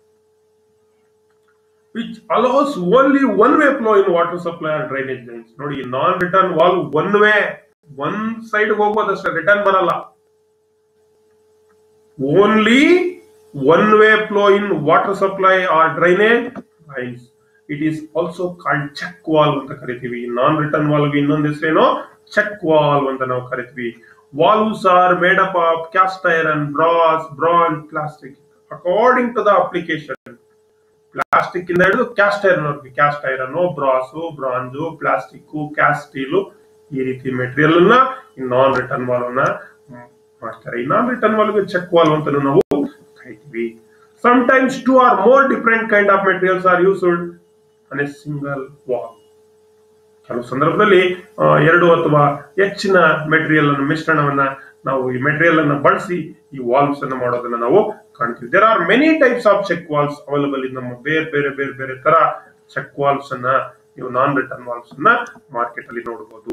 which allows only one way flow in water supply or drainage lines ನೋಡಿ non return valve one way one side ಹೋಗ್ಬೋದಷ್ಟೇ return ಬರಲ್ಲ only one way flow in water supply or drainage lines it is also called check valve ಅಂತ ಕರಿತೀವಿ ನಾನ್ return valve ಇನ್ನೊಂದು ಹೆಸರೇನೋ check valve ಅಂತ ನಾವು ಕರಿತೀವಿ valves are made up of cast iron brass bronze plastic according to the application plastic ಇಂದ ಹಿಡಿದು cast iron ವರ್ಗೆ cast iron brass bronze plastic cast steel ಈ ರೀತಿ ಮೆಟೀರಿಯಲ್ ಅನ್ನ ನಾನ್ ರಿಟರ್ನ್ ವಾಲ್ವ್ ನ ಮಾಡ್ತಾರೆ ಈ non return valve check valve ಅಂತ ನಾವು ಕರಿತೀವಿ sometimes two or more different kind of materials are used on a single valve ಕೆಲವು ಸಂದರ್ಭದಲ್ಲಿ ಆ, ಎರಡು ಅಥವಾ ಹೆಚ್ಚಿನ ಮೆಟೀರಿಯಲ್ ಅನ್ನು ಮಿಶ್ರಣವನ್ನ ನಾವು ಈ ಮೆಟೀರಿಯಲ್ ಅನ್ನ ಬಳಸಿ ಈ ವಾಲ್ವ್ಸ್ ಅನ್ನು ಮಾಡೋದನ್ನ ನಾವು ಕಾಣ್ತೀವಿ there are many types of check valves available in ನಮ್ಮ ಬೇರೆ ಬೇರೆ ಬೇರೆ ಬೇರೆ ತರ ಚೆಕ್ ವಾಲ್ವ್ಸ್ ಅನ್ನ ನೀವು ನಾನ್ ರಿಟರ್ನ್ ವಾಲ್ವ್ಸ್ ಅನ್ನ ಮಾರ್ಕೆಟ್ ಅಲ್ಲಿ ನೋಡಬಹುದು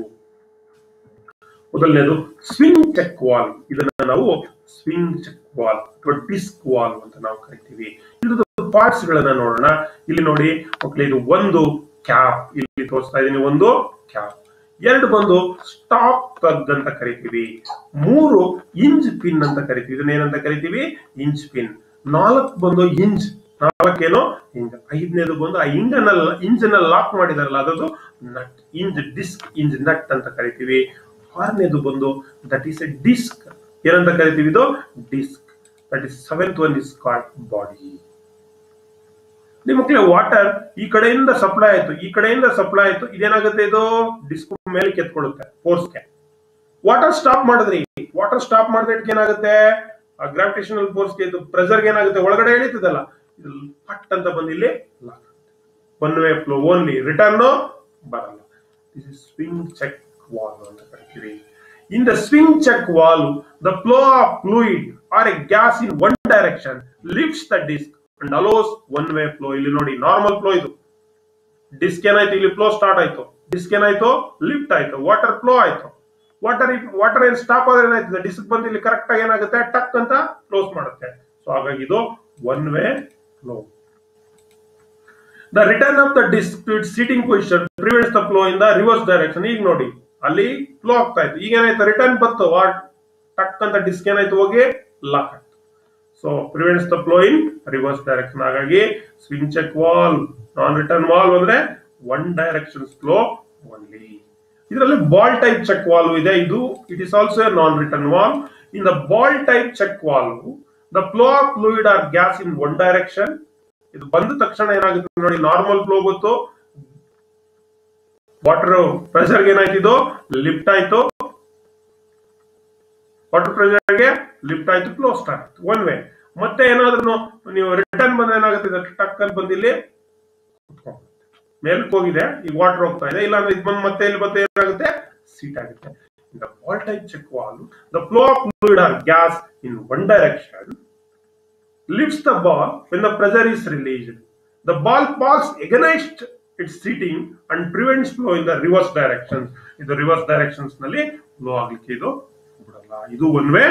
ಮೊದಲನೇದು ಸ್ವಿಂಗ್ ಚೆಕ್ ವಾಲ್ ಇದನ್ನ ನಾವು ಸ್ವಿಂಗ್ ಚೆಕ್ ವಾಲ್ ಅಥವಾ ಡಿಸ್ಕ್ ವಾಲ್ ಅಂತ ನಾವು ಕರಿತೀವಿ ಇದ್ರದ್ದು ಪಾರ್ಟ್ಸ್ ಗಳನ್ನ ನೋಡೋಣ ಇಲ್ಲಿ ನೋಡಿ ಮಕ್ಕಳು ಇದು ಒಂದು ಕ್ಯಾಪ್ ಇಲ್ಲಿ ತೋರಿಸ್ತಾ ಇದೀನಿ ಒಂದು ಕ್ಯಾಪ್ ಎರಡು ಬಂದು ಸ್ಟಾಪ್ ಪ್ಲಗ್ ಅಂತ ಕರಿತೀವಿ ಮೂರು ಇಂಜ್ ಪಿನ್ ಅಂತ ಕರಿತೀವಿ ಇದನ್ನ ಏನಂತ ಕರಿತೀವಿ ಇಂಜ್ ಪಿನ್ ನಾಲ್ಕು ಬಂದು ಇಂಜ್ ನಾಲ್ಕೇನೋ ಇಂಜ್ ಐದನೇದು ಬಂದು ಆ ಇಂಗನ್ನ ಇಂಜ್ ಅನ್ನ ಲಾಕ್ ಮಾಡಿದಾರಲ್ಲ ಅದದು nut hinge disc hinge nut ಅಂತ ಕರಿತೀವಿ ಆರನೇದು ಬಂದು ದಟ್ ಈಸ್ ಎ ಡಿಸ್ಕ್ ಏನಂತ ಕರಿತೀವಿ ಇದು disc that is seventh one is called body ನಿಮ್ಮ ಮಕ್ಕಳೇ ವಾಟರ್ ಈ ಕಡೆಯಿಂದ ಸಪ್ಲೈ ಆಯ್ತು ಈ ಕಡೆಯಿಂದ ಸಪ್ಲೈ ಆಯ್ತು ಇದೇನಾಗುತ್ತೆ ಇದು ಡಿಸ್ಕ್ ಮೇಲೆ ಕೆತ್ಕೊಳ್ಳುತ್ತೆ ಫೋರ್ಸ್ಗೆ ವಾಟರ್ ಸ್ಟಾಪ್ ಮಾಡಿದ್ರಿ ವಾಟರ್ ಸ್ಟಾಪ್ ಮಾಡಿದ್ರೆ ಏನಾಗುತ್ತೆ ಗ್ರಾವಿಟೇಷನಲ್ ಫೋರ್ಸ್ಗೆ ಇದು ಪ್ರೆಷರ್ಗೆ ಏನಾಗುತ್ತೆ ಒಳಗಡೆ ಎಳೀತದಲ್ಲ ಇದು ಪಟ್ ಅಂತ ಬಂದು ಇಲ್ಲಿ one way flow only return ಬರಲ್ಲ this is swing check valve ಅಂತ ಕರಿತೀವಿ in the swing check valve the flow of fluid or a gas in one direction lifts the disc and allows one way flow ಇಲ್ಲಿ ನೋಡಿ normal flow ಇದು disc ಏನಾಯ್ತು ಇಲ್ಲಿ flow start ಆಯ್ತು disc ಏನಾಯ್ತು lift ಆಯ್ತು ವಾಟರ್ ಫ್ಲೋ ಆಯ್ತು water water ಏನ್ ಸ್ಟಾಪ್ ಆದ್ರೆ ಏನಾಯ್ತದೆ ಡಿಸ್ಕ್ ಬಂದು ಇಲ್ಲಿ ಕರೆಕ್ಟ್ ಆಗಿ ಏನಾಗುತ್ತೆ ಟಕ್ ಅಂತ ಕ್ಲೋಸ್ ಮಾಡುತ್ತೆ ಸೊ ಹಾಗಾಗಿ ಇದು one way flow the return of the disc to it seating position prevents the flow in the reverse direction ಈಗ ನೋಡಿ ಅಲ್ಲಿ ಫ್ಲೋ ಆಗ್ತಾ ಇತ್ತು ಈಗ ಏನಾಯ್ತು ರಿಟರ್ನ್ ಬಂತು ವಾಟ್ ಟಕ್ ಅಂತ ಡಿಸ್ಕ್ ಏನಾಯ್ತು ಹೋಗಿ ಲಾಕ್ ಆಯ್ತು so prevents the flow in reverse direction ಹಾಗಾಗಿ swing check valve non return valve ಅಂದ್ರೆ ಒನ್ ಡೈರೆಕ್ಷನ್ ಫ್ಲೋ ಒನ್ಲಿ ಇದರಲ್ಲಿ ಬಾಲ್ ಟೈಪ್ ಚೆಕ್ ವಾಲ್ವ್ ಇದೆ ಇದು it is also a non return valve in the ball type check valve the flow of fluid or gas in one direction ಇದು ಬಂದ ತಕ್ಷಣ ಏನಾಗುತ್ತೆ ನೋಡಿ normal flow ಗೊತ್ತು water ಪ್ರೆಷರ್ಗೆ ಏನಾಯ್ತು ಇದು ಲಿಫ್ಟ್ ಆಯ್ತು ವಾಟರ್ ಪ್ರೆಷರ್ಗೆ ಲಿಫ್ಟ್ ಆಯ್ತು ಫ್ಲೋ ಸ್ಟಾರ್ಟ್ ಆಯ್ತು ಒನ್ ವೇ ಮತ್ತೆ ಏನಾದ್ರೂ ನೀವು ರಿಟರ್ನ್ ಬಂದ್ರೆ ಏನಾಗುತ್ತೆ ಇದು ಟಕ್ ಅಲ್ಲಿ ಬಂದಿಲ್ಲಿ ಮೇಲಕ್ಕೆ ಹೋಗಿದೆ ಈಗ ವಾಟರ್ ಹೋಗ್ತಾ ಇದೆ ಇಲ್ಲ ಅಂದ್ರೆ ಇದು ಬಂದು ಮತ್ತೆ ಇಲ್ಲಿ ಮತ್ತೆ ಏನಾಗುತ್ತೆ ಸೀಟ್ ಆಗುತ್ತೆ the ball type check valve the flow of fluid or gas in one direction lifts the ball when the pressure is released. The ball falls against its seating and prevents flow in the reverse directions. ಇದು reverse directions ನಲ್ಲಿ flow ಆಗ್ಲಿಕ್ಕೆ ಇದು ಬಿಡಲ್ಲ ಇದು one way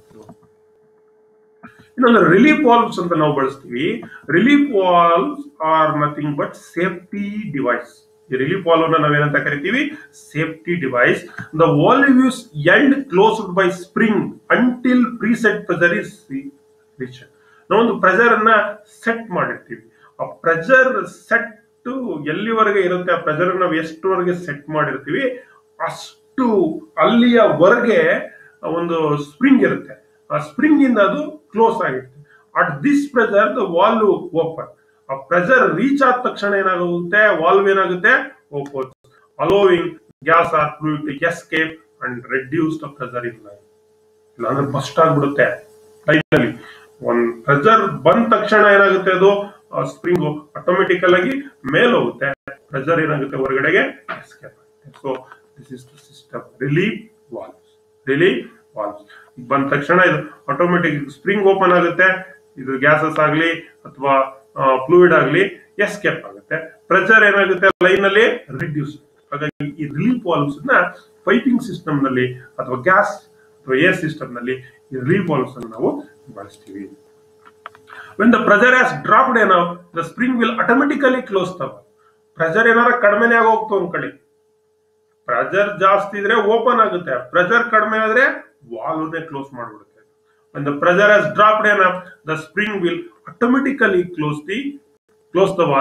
ಇನ್ನೊಂದು relief valves ಅಂತ ನಾವು ಬಳಸ್ತೀವಿ relief valves are nothing but safety device ಈ ರಿಲೀಫ್ ವಾಲ್ವ್ ನ ನಾವೇನಂತ ಕರಿತೀವಿ safety device the valve use and closed by spring until preset pressure is reach ನಾವೊಂದು ಪ್ರೆಷರ್ ಅನ್ನ ಸೆಟ್ ಮಾಡಿರ್ತೀವಿ ಆ ಪ್ರೆಷರ್ ಸೆಟ್ ಎಲ್ಲಿವರೆಗೆ ಇರುತ್ತೆ ಆ ಪ್ರೆಷರ್ ನಾವು ಎಷ್ಟುವರೆಗೆ ಸೆಟ್ ಮಾಡಿರ್ತೀವಿ ಅಷ್ಟು ಅಲ್ಲಿಯವರೆಗೆ ಒಂದು ಸ್ಪ್ರಿಂಗ್ ಇರುತ್ತೆ ಆ ಸ್ಪ್ರಿಂಗ್ ಇಂದ ಅದು ಕ್ಲೋಸ್ ಆಗಿರುತ್ತೆ at this pressure the valve open ಆ ಪ್ರೆಷರ್ ರೀಚ್ ಆದ ತಕ್ಷಣ ಏನಾಗುತ್ತೆ ವಾಲ್ವ್ ಏನಾಗುತ್ತೆ open allowing gas or fluid to escape and reduce the pressure in line ಇಲ್ಲಾಂದ್ರೆ ಬಸ್ಟ್ ಆಗ್ಬಿಡುತ್ತೆ ಲೈನಲ್ಲಿ ಒಂದ್ ಪ್ರೆಷರ್ ಬಂದ ತಕ್ಷಣ ಏನಾಗುತ್ತೆ ಅದು ಸ್ಪ್ರಿಂಗ್ ಆಟೋಮೆಟಿಕಲ್ ಆಗಿ ಮೇಲೆ ಹೋಗುತ್ತೆ ಪ್ರೆಷರ್ ಏನಾಗುತ್ತೆ ಹೊರಗಡೆಗೆ ಎಸ್ಕೇಪ್ ಆಗುತ್ತೆ so this is the system relief valves relief valves ಬಂದ ತಕ್ಷಣ ಇದು ಆಟೋಮೆಟಿಕ್ ಸ್ಪ್ರಿಂಗ್ ಓಪನ್ ಆಗುತ್ತೆ ಇದು ಗ್ಯಾಸಸ್ ಆಗಲಿ ಅಥವಾ ಫ್ಲೂಯಿಡ್ ಆಗಲಿ ಎಸ್ಕೇಪ್ ಆಗುತ್ತೆ ಪ್ರೆಷರ್ ಏನಾಗುತ್ತೆ ಲೈನ್ ಅಲ್ಲಿ ರಿಡ್ಯೂಸ್ ಹಾಗಾಗಿ ಈ ರಿಲೀಫ್ ವಾಲ್ವ್ಸ್ ನ ಪೈಪಿಂಗ್ ಸಿಸ್ಟಮ್ ನಲ್ಲಿ ಅಥವಾ ಗ್ಯಾಸ್ ಅಥವಾ ಏರ್ ಸಿಸ್ಟಮ್ ನಲ್ಲಿ ಈ ರಿಲೀಫ್ ವಾಲ್ವ್ಸ್ ಅನ್ನು ನಾವು ಬಳಸ್ತೀವಿ when the pressure has dropped ಏನೋ the spring will automatically close the pressure ಏನಾರ ಕಡಿಮೆನೇ ಆಗೋಗ್ತು ಒಂದ್ ಕಡೆ ಪ್ರೆಷರ್ ಜಾಸ್ತಿ ಇದ್ರೆ ಓಪನ್ ಆಗುತ್ತೆ ಪ್ರೆಷರ್ ಕಡಿಮೆ ಆದ್ರೆ ವಾಲ್ವ್ನೇ ಕ್ಲೋಸ್ ಮಾಡ್ಬಿಡುತ್ತೆ when the pressure has dropped enough the spring will automatically close the close the valve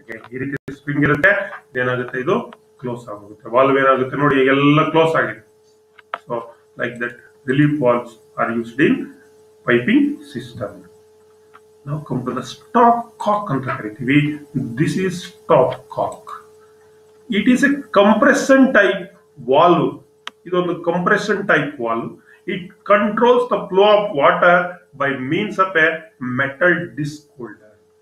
ಜೊತೆಗೆ ಈ ರೀತಿ ಸ್ಪ್ರಿಂಗ್ ಇರುತ್ತೆ ಏನಾಗುತ್ತೆ ಇದು ಕ್ಲೋಸ್ ಆಗೋಗುತ್ತೆ ವಾಲ್ವ್ ಏನಾಗುತ್ತೆ ನೋಡಿ ಎಲ್ಲ ಕ್ಲೋಸ್ ಆಗಿದೆ so like that relief valves are used in piping system ನಾವು come to the stop cock ಅಂತ ಕರಿತೀವಿ this is stop cock it is a compression type valve ಇದೊಂದು compression type valve it controls the flow of water by means of a metal disc holder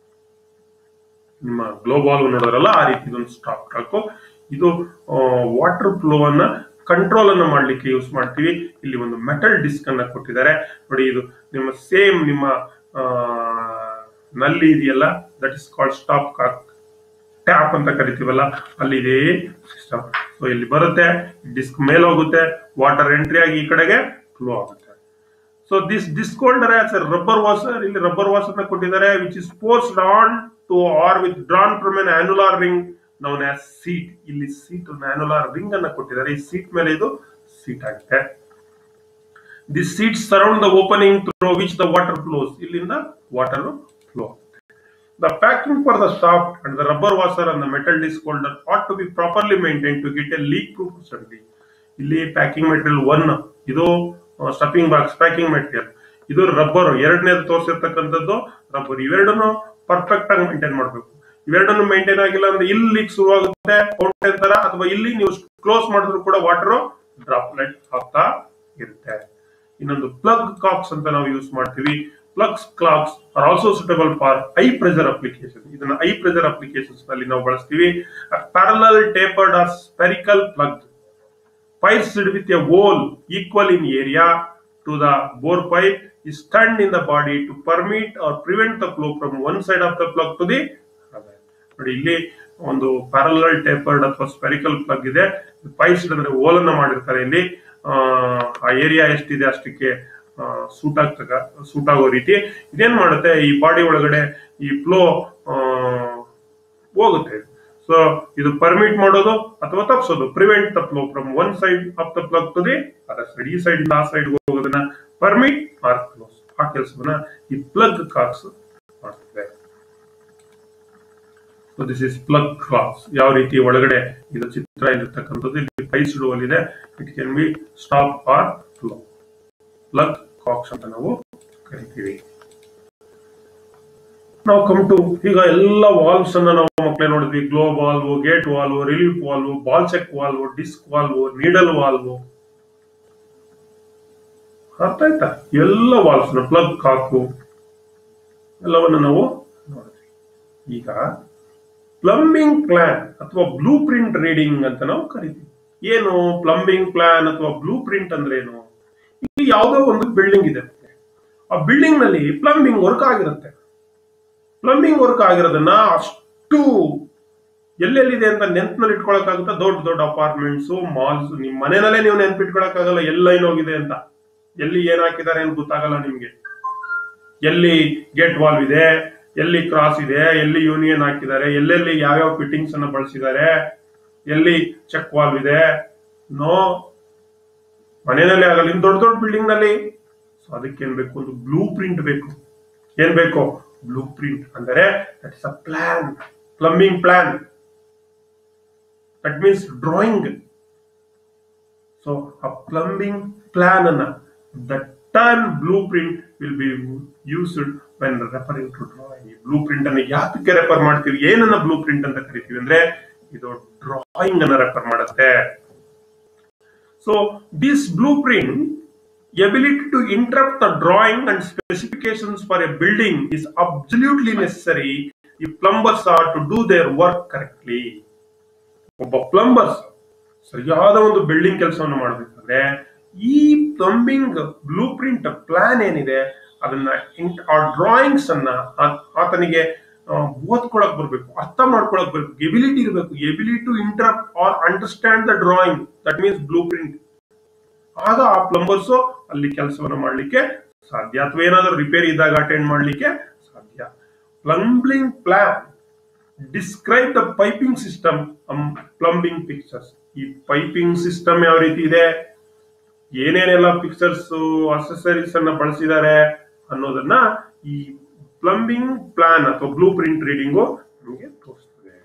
ನಿಮ್ಮ globe valve ನೋಡೋದ್ರಲ್ಲ ಆ ರೀತಿ ಇದೊಂದು stop cock ಇದು water flow ಅನ್ನ control ಅನ್ನ ಮಾಡ್ಲಿಕ್ಕೆ ಯೂಸ್ ಮಾಡ್ತೀವಿ ಇಲ್ಲಿ ಒಂದು ಮೆಟಲ್ ಡಿಸ್ಕ್ ಅನ್ನ ಕೊಟ್ಟಿದ್ದಾರೆ ನೋಡಿ ಇದು ನಿಮ್ಮ ಸೇಮ್ ನಿಮ್ಮ ಆ, ನಲ್ಲಿ ಇದೆಯಲ್ಲ that is called stop cock tap ಅಂತ ಕರಿತೀವಲ್ಲ ಅಲ್ಲಿ ಇದೇ ಸಿಸ್ಟಮ್ ಸೊ ಇಲ್ಲಿ ಬರುತ್ತೆ ಡಿಸ್ಕ್ ಮೇಲೆ ಹೋಗುತ್ತೆ ವಾಟರ್ ಎಂಟ್ರಿ ಆಗಿ ಈ ಕಡೆಗೆ ಫ್ಲೋ ಆಗುತ್ತೆ so this disc holder as rubber washer ಇಲ್ಲಿ ರಬ್ಬರ್ ವಾಸರ್ ನ ಕೊಟ್ಟಿದ್ದಾರೆ which is forced on to or withdrawn from an annular ring known as seat ಇಲ್ಲಿ ಸೀಟ್ ಆನ್ಯುಲಾರ್ ರಿಂಗ್ ಅನ್ನ ಕೊಟ್ಟಿದ್ದಾರೆ ಈ ಸೀಟ್ ಮೇಲೆ ಇದು ಸೀಟ್ ಆಗುತ್ತೆ the seat surround the opening through which the water flows ಇಲ್ಲಿಂದ water flow The packing for the shaft and the rubber washer and the metal disc holder ought to be properly maintained to get a leak-proof assembly. ಇಲ್ಲಿ packing material one ಇದು stuffing box packing material ಇದು rubber ಎರಡನೇದು ತೋರಿಸಿರ್ತಕ್ಕಂಥದ್ದು rubber ಇವೆರಡನ್ನು perfect ಆಗಿ maintain ಮಾಡಬೇಕು ಇವೆರಡನ್ನು maintain ಆಗಿಲ್ಲ ಅಂದ್ರೆ ಇಲ್ಲಿ ಲೀಕ್ ಶುರುವಾಗುತ್ತೆ ಫೌಂಟೇನ್ ತರ ಅಥವಾ ಇಲ್ಲಿ ನೀವು ಕ್ಲೋಸ್ ಮಾಡಿದ್ರು ಕೂಡ ವಾಟರ್ ಡ್ರಾಪ್ಲೆಟ್ ಆಗ್ತಾ ಇರುತ್ತೆ ಇನ್ನೊಂದು ಪ್ಲಗ್ ಕಾಕ್ಸ್ ಅಂತ ನಾವು ಯೂಸ್ ಮಾಡ್ತೀವಿ plugs cocks are also suitable for high pressure application ಇದನ್ನ ಐ ಪ್ರೆಷರ್ ಅಪ್ಲಿಕೇಶನ್ಸ್ ನಲ್ಲಿ ನಾವು ಬಳಸ್ತೀವಿ parallel tapered or spherical plug pipes with a hole equal in area to the bore pipe is turned in the body to permit or prevent the flow from one side of the plug to the other. ನೋಡಿ ಇಲ್ಲಿ ಒಂದು parallel tapered ಅಥವಾ spherical plug ಇದೆ pipes ಅಂದ್ರೆ hole ಅನ್ನ ಮಾಡಿರ್ತಾರೆ ಇಲ್ಲಿ ಆ, ಆ ಏರಿಯಾ ಎಷ್ಟಿದೆ ಅಷ್ಟಕ್ಕೆ ಸೂಟ್ ಆಗ್ತಕ್ಕ ಸೂಟ್ ಆಗೋ ರೀತಿ ಇದೇನ್ ಮಾಡುತ್ತೆ ಈ ಬಾಡಿ ಒಳಗಡೆ ಈ ಫ್ಲೋ ಹೋಗುತ್ತೆ ಸೊ ಇದು ಪರ್ಮಿಟ್ ಮಾಡೋದು ಅಥವಾ ತಪ್ಪಿಸೋದು prevent the flow from one side of the plug to the other side ಈ ಸೈಡ್ ಆ ಸೈಡ್ ಹೋಗೋದನ್ನ ಪರ್ಮಿಟ್ ಆರ್ ಕ್ಲೋಸ್ ಆ ಕೆಲಸವನ್ನ ಈ ಪ್ಲಗ್ ಕಾಕ್ಸ್ ಮಾಡ್ತದೆ so this is plug cocks ಯಾವ ರೀತಿ ಒಳಗಡೆ ಇದು ಚಿತ್ರ ಇಲ್ಲಿರ್ತಕ್ಕಂಥದ್ದು ಇಲ್ಲಿ ಪೈಸ್ ಇದೆ it can be stop or flow plug cocks ಅಂತ ನಾವು ಕರಿತೀವಿ ನಾವು ಕಮ್ ಟು ಈಗ ಎಲ್ಲ ವಾಲ್ವ್ಸ್ ಅನ್ನ ನಾವು ಮಕ್ಕಳೇ ನೋಡಿದ್ವಿ globe valve gate valve relief valve ball check valve disc valve needle valve ಅರ್ಥ ಆಯ್ತಾ ಎಲ್ಲ ವಾಲ್ವ್ಸ್ ಪ್ಲಗ್ ಕಾಕು ಎಲ್ಲವನ್ನು ನಾವು ನೋಡಿದ್ವಿ ಈಗ ಪ್ಲಂಬಿಂಗ್ ಪ್ಲಾನ್ ಅಥವಾ ಬ್ಲೂ ಪ್ರಿಂಟ್ ರೀಡಿಂಗ್ ಅಂತ ನಾವು ಕರಿತೀವಿ ಏನು ಪ್ಲಂಬಿಂಗ್ ಪ್ಲಾನ್ ಅಥವಾ ಬ್ಲೂ ಪ್ರಿಂಟ್ ಅಂದ್ರೆ ಏನು ಇಲ್ಲಿ ಯಾವುದೋ ಒಂದು ಬಿಲ್ಡಿಂಗ್ ಇದೆ ಆ ಬಿಲ್ಡಿಂಗ್ ನಲ್ಲಿ ಪ್ಲಂಬಿಂಗ್ ವರ್ಕ್ ಆಗಿರುತ್ತೆ ಪ್ಲಂಬಿಂಗ್ ವರ್ಕ್ ಆಗಿರೋದನ್ನ ಅಷ್ಟು ಎಲ್ಲೆಲ್ಲಿದೆ ಅಂತ ನೆನ್ಪಿನಲ್ಲಿ ಇಟ್ಕೊಳಕ್ಕಾಗುತ್ತಾ ದೊಡ್ಡ ದೊಡ್ಡ ಅಪಾರ್ಟ್ಮೆಂಟ್ಸ್ ಮಾಲ್ಸ್ ನಿಮ್ ಮನೆಯಲ್ಲೇ ನೀವು ನೆನ್ಪಿಟ್ಕೊಳಕ್ಕಾಗಲ್ಲ ಎಲ್ಲ ಹೋಗಿದೆ ಅಂತ ಎಲ್ಲಿ ಏನ್ ಹಾಕಿದ್ದಾರೆ ಅಂತ ಗೊತ್ತಾಗಲ್ಲ ನಿಮ್ಗೆ ಎಲ್ಲಿ ಗೇಟ್ ವಾಲ್ವ್ ಇದೆ ಎಲ್ಲಿ ಕ್ರಾಸ್ ಇದೆ ಎಲ್ಲಿ ಯೂನಿಯನ್ ಹಾಕಿದ್ದಾರೆ ಎಲ್ಲೆಲ್ಲಿ ಯಾವ್ಯಾವ ಫಿಟ್ಟಿಂಗ್ಸ್ ಅನ್ನ ಬಳಸಿದ್ದಾರೆ ಎಲ್ಲಿ ಚೆಕ್ ವಾಲ್ವ್ ಇದೆ ನೋ ಮನೆಯಲ್ಲಿ ಆಗಲ್ಲ ಇನ್ನು ದೊಡ್ಡ ದೊಡ್ಡ ಬಿಲ್ಡಿಂಗ್ ನಲ್ಲಿ ಸೊ ಅದಕ್ಕೆ ಏನ್ ಬೇಕು ಒಂದು ಬ್ಲೂ ಪ್ರಿಂಟ್ ಬೇಕು ಏನ್ ಬೇಕು ಬ್ಲೂ ಪ್ರಿಂಟ್ ಅಂದರೆ that is a plan plumbing plan that means drawing so ಆ ಪ್ಲಂಬಿಂಗ್ ಪ್ಲಾನ್ ಅನ್ನ the term blueprint will be used when referring to drawing blueprint ಅನ್ನು ಯಾತಕ್ಕೆ ರೆಫರ್ ಮಾಡ್ತೀವಿ ಏನನ್ನ ಬ್ಲೂ ಪ್ರಿಂಟ್ ಅಂತ ಕರಿತೀವಿ ಅಂದ್ರೆ ಇದು ಡ್ರಾಯಿಂಗ್ ಅನ್ನ ರೆಫರ್ ಮಾಡುತ್ತೆ so this blueprint ability to interrupt the drawing and specifications for a building is absolutely necessary if plumbers are to do their work correctly. ಒಬ್ಬ ಪ್ಲಂಬರ್ಸ್ ಸರಿಯಾದ ಒಂದು ಬಿಲ್ಡಿಂಗ್ ಕೆಲಸವನ್ನು ಮಾಡಬೇಕಾದ್ರೆ ಈ ಪ್ಲಂಬಿಂಗ್ ಬ್ಲೂ ಪ್ರಿಂಟ್ ಪ್ಲಾನ್ ಏನಿದೆ ಅದನ್ನ ಇನ್- ಆ drawings ಅನ್ನ ಆ- ಆತನಿಗೆ ಆ, ಓದ್ಕೊಳಕ್ ಬರ್ಬೇಕು ಅರ್ಥ ಮಾಡ್ಕೊಳಕ್ ಬರ್ಬೇಕು ಎಬಿಲಿಟಿ ಇರಬೇಕು ability to interrupt or understand the drawing that means blueprint ಆಗ ಆ ಪ್ಲಂಬರ್ಸ್ ಅಲ್ಲಿ ಕೆಲಸವನ್ನು ಮಾಡಲಿಕ್ಕೆ ಸಾಧ್ಯ ಅಥವಾ ಏನಾದರೂ ರಿಪೇರಿ ಇದ್ದಾಗ ಅಟೆಂಡ್ ಮಾಡಲಿಕ್ಕೆ ಸಾಧ್ಯ plumbing plan describe the piping system plumbing pictures ಈ ಪೈಪಿಂಗ್ ಸಿಸ್ಟಮ್ ಯಾವ ರೀತಿ ಇದೆ ಏನೇನೆಲ್ಲ ಪಿಕ್ಚರ್ಸ್ ಅಸೆಸರೀಸ್ ಅನ್ನ ಬಳಸಿದ್ದಾರೆ ಅನ್ನೋದನ್ನ ಈ ಪ್ಲಂಬಿಂಗ್ ಪ್ಲಾನ್ ಅಥವಾ ಬ್ಲೂ ಪ್ರಿಂಟ್ ರೀಡಿಂಗು ನಮಗೆ ತೋರಿಸ್ತದೆ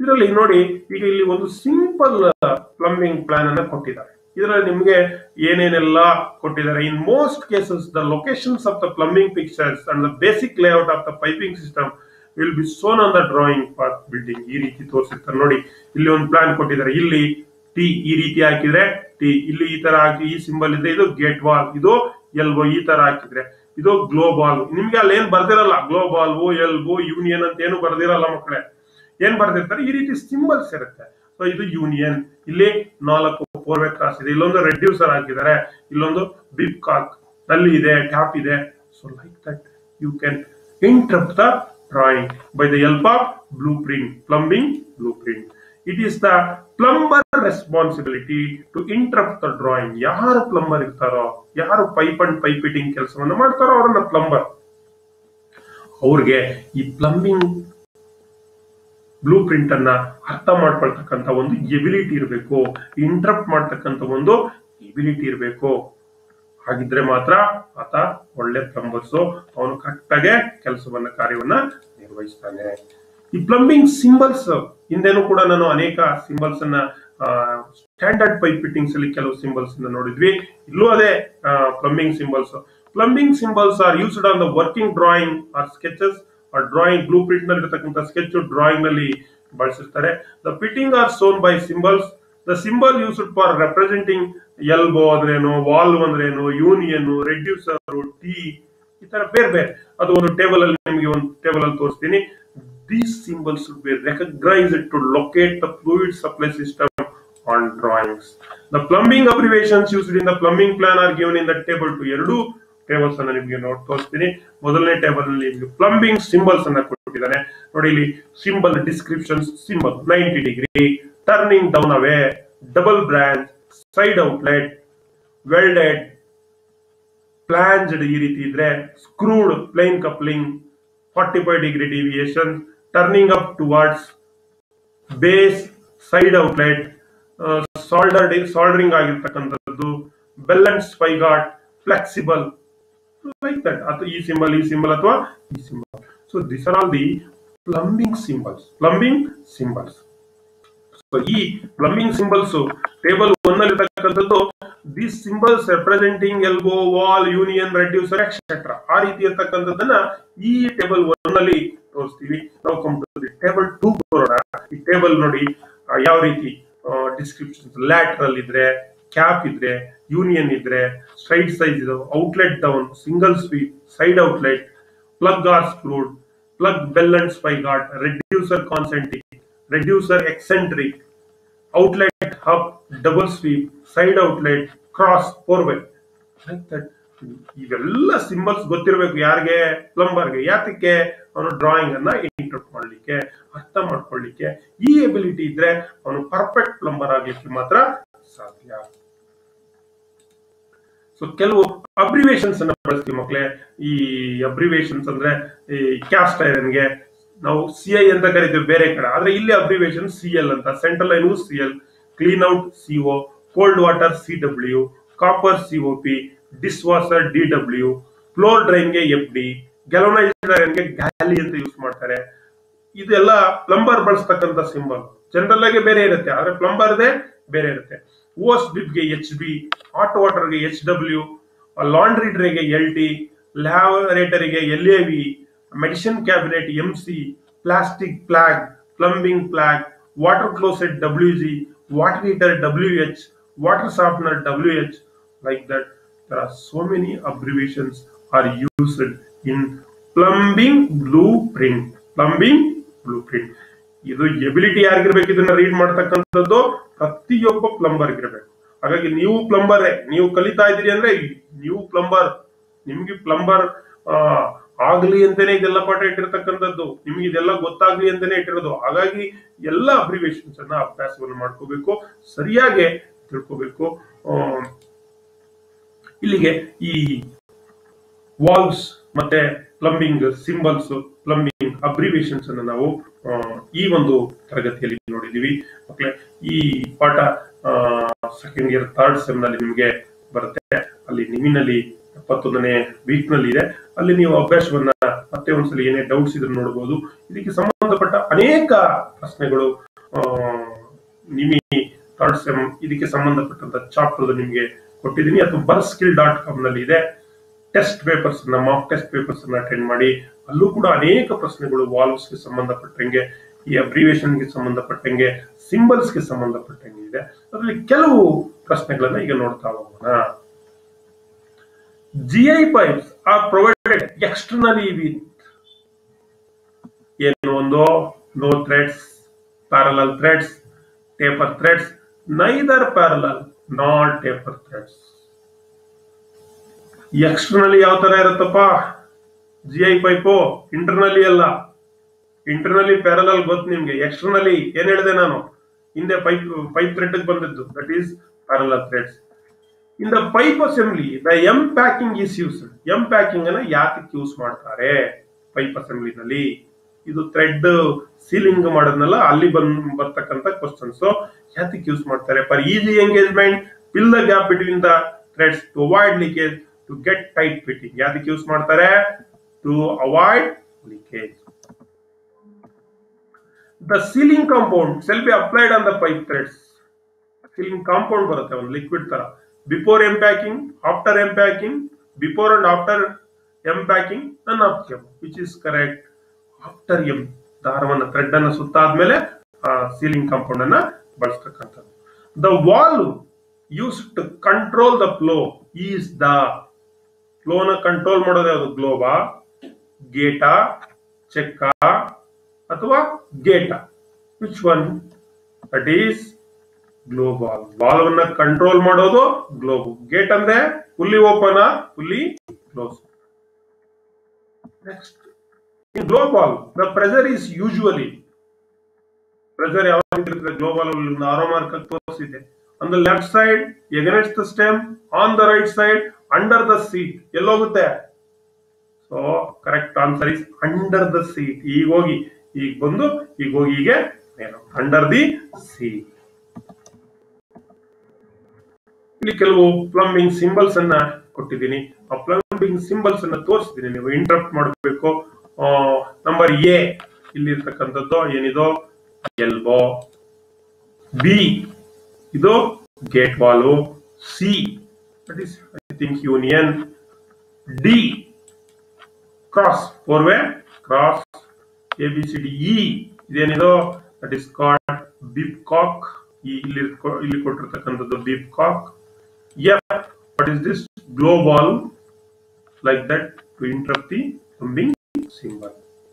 ಇದರಲ್ಲಿ ನೋಡಿ ಈಗ ಇಲ್ಲಿ ಒಂದು ಸಿಂಪಲ್ ಪ್ಲಂಬಿಂಗ್ ಪ್ಲಾನ್ ಅನ್ನ ಕೊಟ್ಟಿದ್ದಾರೆ ಇದರಲ್ಲಿ ನಿಮಗೆ ಏನೇನೆಲ್ಲ ಕೊಟ್ಟಿದ್ದಾರೆ in most cases the locations of the plumbing pictures and the basic layout of the piping system will be shown on the drawing for building ಈ ರೀತಿ ತೋರಿಸಿರ್ತಾರೆ ನೋಡಿ ಇಲ್ಲಿ ಒಂದು ಪ್ಲಾನ್ ಕೊಟ್ಟಿದ್ದಾರೆ ಇಲ್ಲಿ ಟಿ ಈ ರೀತಿ ಹಾಕಿದ್ರೆ ಟಿ ಇಲ್ಲಿ ಈ ತರ ಹಾಕಿ ಈ ಸಿಂಬಲ್ ಇದೆ ಇದು ಗೇಟ್ ವಾಲ್ ಇದು ಎಲ್ಬೋ ಈ ತರ ಹಾಕಿದ್ರೆ ಇದು ಗ್ಲೋಬಾಲ್ ನಿಮ್ಗೆ ಅಲ್ಲಿ ಏನ್ ಬರ್ದಿರಲ್ಲ ಗ್ಲೋಬಾಲ್ ಎಲ್ಬೋ ಯೂನಿಯನ್ ಅಂತ ಏನು ಬರ್ದಿರಲ್ಲ ಮಕ್ಕಳೇ ಏನ್ ಬರ್ದಿರ್ತಾರೆ ಈ ರೀತಿ ಸಿಂಬಲ್ಸ್ ಇರುತ್ತೆ ಸೊ ಇದು ಯೂನಿಯನ್ ಇಲ್ಲಿ ನಾಲ್ಕು ಫೋರ್ವೆ ಕ್ರಾಸ್ ಇದೆ ಇಲ್ಲೊಂದು ರೆಡ್ಯೂಸರ್ ಹಾಕಿದ್ದಾರೆ ಇಲ್ಲೊಂದು ಬಿಪ್ ಕಾಕ್ ನಲ್ಲಿ ಇದೆ ಟ್ಯಾಪ್ ಇದೆ so like that you can interrupt the drawing by the help of blueprint plumbing blueprint it is the plumber responsibility to interrupt the drawing ಯಾರು ಪ್ಲಂಬರ್ ಇರ್ತಾರೋ ಯಾರು ಪೈಪ್ ಅಂಡ್ ಪೈಪ್ ಫಿಟ್ಟಿಂಗ್ ಕೆಲಸವನ್ನು ಮಾಡ್ತಾರೋ ಅವರನ್ನ plumber ಅವ್ರಿಗೆ ಈ plumbing blue print ಅನ್ನ ಅರ್ಥ ಮಾಡ್ಕೊಳ್ತಕ್ಕಂತ ಒಂದು ಎಬಿಲಿಟಿ ಇರಬೇಕು ಇಂಟರಪ್ಟ್ ಮಾಡ್ತಕ್ಕಂತ ಒಂದು ಎಬಿಲಿಟಿ ಇರಬೇಕು ಹಾಗಿದ್ರೆ ಮಾತ್ರ ಆತ ಒಳ್ಳೆ ಪ್ಲಂಬರ್ಸ್ ಅವನು ಕರೆಕ್ಟ್ ಆಗಿ ಕೆಲಸವನ್ನ ಕಾರ್ಯವನ್ನ ನಿರ್ವಹಿಸ್ತಾನೆ ಈ ಪ್ಲಂಬಿಂಗ್ ಸಿಂಬಲ್ಸ್ ಹಿಂದೆನೂ ಕೂಡ ನಾನು ಅನೇಕ ಸಿಂಬಲ್ಸ್ ಅನ್ನ ಸ್ಟ್ಯಾಂಡರ್ಡ್ ಪೈಪ್ ಫಿಟ್ಟಿಂಗ್ಸ್ ಅಲ್ಲಿ ಕೆಲವು ಸಿಂಬಲ್ಸ್ ಅನ್ನ ನೋಡಿದ್ವಿ ಇಲ್ಲೂ ಅದೇ plumbing symbols plumbing symbols are used on the working drawing or sketches or drawing blueprint ನಲ್ಲಿ ಇರತಕ್ಕಂಥ ಸ್ಕೆಚ್ ಡ್ರಾಯಿಂಗ್ ನಲ್ಲಿ ಬಳಸಿರ್ತಾರೆ the fitting are shown by symbols the symbol used for representing elbow ಅಂದ್ರೇನು valve ಅಂದ್ರೇನು union reducer tee ಈ ತರ ಬೇರೆ ಬೇರೆ ಅದು ಒಂದು ಟೇಬಲ್ ಅಲ್ಲಿ ನಿಮಗೆ ಒಂದು ಟೇಬಲ್ ಅಲ್ಲಿ ತೋರಿಸ್ತೀನಿ these symbols be recognised to locate the fluid supply system on drawings the plumbing abbreviations used in the plumbing plan are given in the table two ಎರಡು ಟೇಬಲ್ಸ್ ಅನ್ನ ನಿಮಗೆ ನೋಡಿ ತೋರಿಸ್ತೀನಿ ಮೊದಲನೇ ಟೇಬಲ್ ನಲ್ಲಿ ನಿಮಗೆ ಪ್ಲಂಬಿಂಗ್ ಸಿಂಬಲ್ಸ್ ಅನ್ನ ಕೊಟ್ಟಿದ್ದಾನೆ ನೋಡಿ ಇಲ್ಲಿ symbol descriptions symbol ninety degree turning down away double branch side outlet welded flanged ಈ ರೀತಿ ಇದ್ರೆ screwed plain coupling forty five degree deviation turning up towards base side outlet soldered soldering ಆಗಿರ್ತಕ್ಕಂಥದ್ದು bell and spigot flexible like that ಅಥವಾ ಈ symbol ಈ symbol ಅಥವಾ ಈ symbol so this are all the plumbing symbols plumbing symbols so ಈ plumbing symbols table one ಅಲ್ಲಿ ಇರ್ತಕ್ಕಂಥದ್ದು this symbols representing elbow valve union reducer etcetera ಆ ರೀತಿ ಇರ್ತಕ್ಕಂಥದ್ದನ್ನ ಈ ಟೇಬಲ್ ಒನ್ ಅಲ್ಲಿ ತೋರಿಸ್ತೀವಿ ನಾವು ಕಂಪ್ಯೂಟರ್ ಟೇಬಲ್ ಟೂ ಬರೋಣ ಈ ಟೇಬಲ್ ನೋಡಿ ಆ, ಯಾವ ರೀತಿ ಡಿಸ್ಕ್ರಿಪ್ಷನ್ ಲ್ಯಾಟ್ರಲ್ ಇದ್ರೆ ಕ್ಯಾಪ್ ಇದ್ರೆ ಯೂನಿಯನ್ ಇದ್ರೆ ಸ್ಟ್ರೈಟ್ ಸೈಜ್ ಇದು outlet down single sweep side outlet plug or screwed plug bell and spigot reducer concentric reducer eccentric outlet hub double sweep side outlet cross four way like that ಇವೆಲ್ಲ symbols ಗೊತ್ತಿರಬೇಕು ಯಾರಿಗೆ ಪ್ಲಂಬರ್ಗೆ ಯಾತಕ್ಕೆ ಅವನು drawing ಅನ್ನ ಇಂಟರ್ಪ್ಟ್ ಮಾಡ್ಲಿಕ್ಕೆ ಅರ್ಥ ಮಾಡ್ಕೊಳ್ಳಿಕ್ಕೆ ಈ ಎಬಿಲಿಟಿ ಇದ್ರೆ ಅವನು ಪರ್ಫೆಕ್ಟ್ ಪ್ಲಂಬರ್ ಆಗ್ಲಿಕ್ಕೆ ಮಾತ್ರ ಸಾಧ್ಯ ಸೊ ಕೆಲವು ಅಬ್ರಿವೇಶನ್ಸ್ ಅನ್ನ ಬಳಸ್ತೀವಿ ಮಕ್ಕಳೇ ಈ ಅಬ್ರಿವೇಶನ್ಸ್ ಅಂದ್ರೆ ಈ ಕ್ಯಾಸ್ಟ್ ಐರನ್ಗೆ ನಾವು ಸಿ ಐ ಅಂತ ಕರಿತೀವಿ ಬೇರೆ ಕಡೆ ಆದ್ರೆ ಇಲ್ಲಿ ಅಬ್ರಿವೇಶನ್ ಸಿ ಎಲ್ ಅಂತ central line C L clean out C O cold water C W copper C O P dishwasher D W floor ಡ್ರೈನ್ಗೆ ಎಫ್ ಡಿ ಗ್ಯಾಲೋನೈಸ್ಡ್ ಐರನ್ಗೆ ಗ್ಯಾಲಿ ಅಂತ ಯೂಸ್ ಮಾಡ್ತಾರೆ ಇದೆಲ್ಲ ಪ್ಲಂಬರ್ ಬಳಸ್ತಕ್ಕಂಥ ಸಿಂಬಲ್ ಜನರಲ್ ಆಗಿ ಬೇರೆ ಇರುತ್ತೆ ಆದ್ರೆ ಪ್ಲಂಬರ್ದೇ ಬೇರೆ ಇರುತ್ತೆ ಓಸ್ ಬಿಬ್ಗೆ ಎಚ್ ಬಿ ಹಾಟ್ ವಾಟರ್ಗೆ ಎಚ್ ಡಬ್ಲ್ಯೂ ಲಾಂಡ್ರಿ ಡ್ರೇಗೆ ಎಲ್ ಟಿ ಲ್ಯಾವರೇಟರಿಗೆ L A V medicine cabinet M C plastic plug plumbing plug water closet W G water heater W H water softener W H like that there are so many abbreviations are used in plumbing blueprint plumbing blueprint ಇದು ability ಯಾರಿಗಿರ್ಬೇಕು ಇದನ್ನ read ಮಾಡ್ತಕ್ಕಂಥದ್ದು ಪ್ರತಿಯೊಬ್ಬ plumber ಇರಬೇಕು ಹಾಗಾಗಿ ನೀವು ಪ್ಲಂಬರೇ ನೀವು ಕಲಿತಾ ಇದ್ದೀರಿ ಅಂದ್ರೆ ನೀವು ಪ್ಲಂಬರ್ ನಿಮ್ಗೆ ಪ್ಲಂಬರ್ ಆಗ್ಲಿ ಅಂತಾನೆ ಇದೆಲ್ಲ ಪಾಠ ಇಟ್ಟಿರ್ತಕ್ಕಂಥದ್ದು ನಿಮ್ಗೆ ಇದೆಲ್ಲ ಗೊತ್ತಾಗ್ಲಿ ಅಂತಾನೆ ಇಟ್ಟಿರೋದು ಹಾಗಾಗಿ ಎಲ್ಲ ಅಬ್ರಿವೇಶನ್ಸ್ ಅನ್ನ ಅಭ್ಯಾಸವನ್ನು ಮಾಡ್ಕೋಬೇಕು ಸರಿಯಾಗಿ ತಿಳ್ಕೋಬೇಕು ಆ, ಇಲ್ಲಿಗೆ ಈ ವಾಲ್ವ್ಸ್ ಮತ್ತೆ ಪ್ಲಂಬಿಂಗ್ ಸಿಂಬಲ್ಸ್ ಪ್ಲಂಬಿಂಗ್ ಅಬ್ರಿವೇಶನ್ಸ್ ಅನ್ನು ನಾವು ಆ, ಈ ಒಂದು ತರಗತಿಯಲ್ಲಿ ನೋಡಿದೀವಿ ಮಕ್ಕಳೇ ಈ ಪಾಠ ಸೆಕೆಂಡ್ ಇಯರ್ ಥರ್ಡ್ ಸೆಮ್ ನಲ್ಲಿ ನಿಮಗೆ ಬರುತ್ತೆ ಅಲ್ಲಿ ನಿಮಿನಲ್ಲಿ ಎಪ್ಪತ್ತೊಂದನೇ ವೀಕ್ ನಲ್ಲಿ ಇದೆ ಅಲ್ಲಿ ನೀವು ಅಭ್ಯಾಸವನ್ನ ಮತ್ತೆ ಒಂದ್ಸಲಿ ಏನೇ ಡೌಟ್ಸ್ ಇದ್ರೆ ನೋಡಬಹುದು ಇದಕ್ಕೆ ಸಂಬಂಧಪಟ್ಟ ಅನೇಕ ಪ್ರಶ್ನೆಗಳು ನಿಮಿ ಥರ್ಡ್ ಸೆಮ್ ಇದಕ್ಕೆ ಸಂಬಂಧಪಟ್ಟಂತ ಚಾಪ್ಟರ್ ನಿಮಗೆ ಕೊಟ್ಟಿದ್ದೀನಿ ಅಥವಾ ಬರ್ ಸ್ಕಿಲ್ ಡಾಟ್ ಕಾಮ್ ನಲ್ಲಿ ಇದೆ ಟೆಸ್ಟ್ ಪೇಪರ್ಸ್ ಅನ್ನ ಮಾಕ್ ಟೆಸ್ಟ್ ಪೇಪರ್ಸ್ ಅನ್ನ ಅಟೆಂಡ್ ಮಾಡಿ ಅಲ್ಲೂ ಕೂಡ ಅನೇಕ ಪ್ರಶ್ನೆಗಳು ವಾಲ್ವ್ಸ್ ಗೆ ಸಂಬಂಧಪಟ್ಟಂಗೆ ಈ ಅಬ್ರಿವೇಶನ್ ಗೆ ಸಂಬಂಧಪಟ್ಟಂಗೆ ಸಿಂಬಲ್ಸ್ ಗೆ ಸಂಬಂಧಪಟ್ಟಂಗೆ ಇದೆ ಅದರಲ್ಲಿ ಕೆಲವು ಪ್ರಶ್ನೆಗಳನ್ನ ಈಗ ನೋಡ್ತಾ ಹೋಗೋಣ G I pipes are provided externally with ಏನು ಒಂದು no threads parallel threads taper threads neither parallel not taper threads externally ಯಾವ ತರ ಇರುತ್ತಪ್ಪ ಜಿ ಐ ಪೈಪು ಇಂಟರ್ನಲಿ ಅಲ್ಲ ಇಂಟರ್ನಲಿ ಪ್ಯಾರಲಲ್ ಗೊತ್ತು ನಿಮ್ಗೆ ಎಕ್ಸ್ಟರ್ನಲಿ ಏನ್ ಹೇಳಿದೆ ನಾನು ಹಿಂದೆ ಪೈಪ್ ಪೈಪ್ ಥ್ರೆಡ್ ಬಂದಿದ್ದು that is parallel threads in the pipe assembly the hemp packing is use hemp packing ಅನ್ನ ಯಾತಕ್ಕೆ ಯೂಸ್ ಮಾಡ್ತಾರೆ ಪೈಪ್ ಅಸೆಂಬ್ಲಿನಲ್ಲಿ ಇದು ಥ್ರೆಡ್ ಸೀಲಿಂಗ್ ಮಾಡೋದ್ನಲ್ಲ ಅಲ್ಲಿ ಬಂದ್ ಬರ್ತಕ್ಕಂಥ ಕ್ವಶನ್ಸ್ ಯಾತಕ್ಕೆ ಯೂಸ್ ಮಾಡ್ತಾರೆ for easy engagement fill the gap between the threads to avoid leakage to get tight fitting ಯಾತಕ್ಕೆ ಯೂಸ್ ಮಾಡ್ತಾರೆ to avoid leakage the sealing compound shall be applied on the pipe threads sealing compound ಬರುತ್ತೆ ಒಂದು liquid ತರ before hemp packing after hemp packing before and after hemp packing none of them which is correct after hemp ದಾರವನ್ನ thread ಅನ್ನ ಸುತ್ತಾದ್ಮೇಲೆ sealing compound ಅನ್ನ ಬಳಸ್ತಕ್ಕಂಥದ್ದು the wall use to control the flow is the ಫ್ಲೋನ control ಮಾಡೋದು ಯಾವುದು ಗ್ಲೋಬಾ ಗೇಟಾ ಚೆಕ್ಕ ಅಥವಾ ಗೇಟಾ which one that is global valve ಅನ್ನ ಕಂಟ್ರೋಲ್ ಮಾಡೋದು ಗ್ಲೋಬ್ ಗೇಟ್ ಅಂದ್ರೆ fully open fully close next in global the pressure is usually pressure ಯಾವ ರೀತಿ ಇರ್ತದೆ ಗ್ಲೋಬಾಲ್ ಆರೋ ಮಾರ್ಕ್ ತೋರಿಸಿದೆ on the left side against the stem on the right side under the seat ಎಲ್ಲೋಗುತ್ತೆ so correct answer is under the seat ಈಗ ಹೋಗಿ ಈಗ ಬಂದು ಈಗ ಹೋಗಿ ಹೀಗೆ ಅಂಡರ್ ದಿ ಸೀಟ್ ಇಲ್ಲಿ ಕೆಲವು ಪ್ಲಂಬಿಂಗ್ ಸಿಂಬಲ್ಸ್ ಅನ್ನ ಕೊಟ್ಟಿದ್ದೀನಿ ಆ ಪ್ಲಂಬಿಂಗ್ ಸಿಂಬಲ್ಸ್ ಅನ್ನ ತೋರಿಸ್ತೀನಿ ನೀವು ಇಂಟರಪ್ಟ್ ಮಾಡಬೇಕು ನಂಬರ್ ಎ ಇಲ್ಲಿ ಇರ್ತಕ್ಕಂಥದ್ದು ಏನಿದು ಎಲ್ಬೋ ಬಿ ಇದು gate valve C that is I think union D cross four way cross A B C D E ಇದೇನಿದು that is called bib cock ಇಲ್ಲಿ ಇಲ್ಲಿ ಕೊಟ್ಟಿರ್ತಕ್ಕಂಥದ್ದು bib cock F what is this global like that to interrupt the plumbing symbol.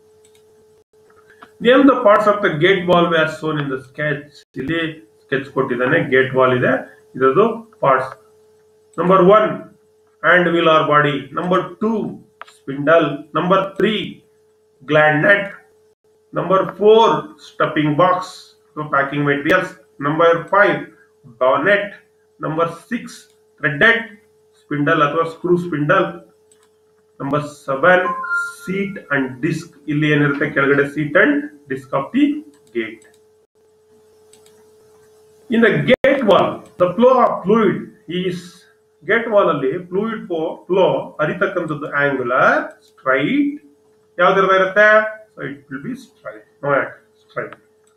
Name the parts of the gate valve as shown in the sketch. ಇಲ್ಲಿ sketch ಕೊಟ್ಟಿದ್ದಾನೆ gate valve ಇದೆ ಇದರದು parts number one hand wheel or body number two spindle number three gland nut number four stuffing box packing materials number five bonnet number six threaded spindle ಅಥವಾ screw spindle number seven seat and disc ಇಲ್ಲಿ ಏನಿರುತ್ತೆ ಕೆಳಗಡೆ seat and disc of the gate in the gate valve the flow of fluid is gate valve ಅಲ್ಲಿ fluid flow ಹರಿತಕ್ಕಂಥದ್ದು angular straight ಯಾವ್ದಿರದ ಇರುತ್ತೆ so it will be straight no straight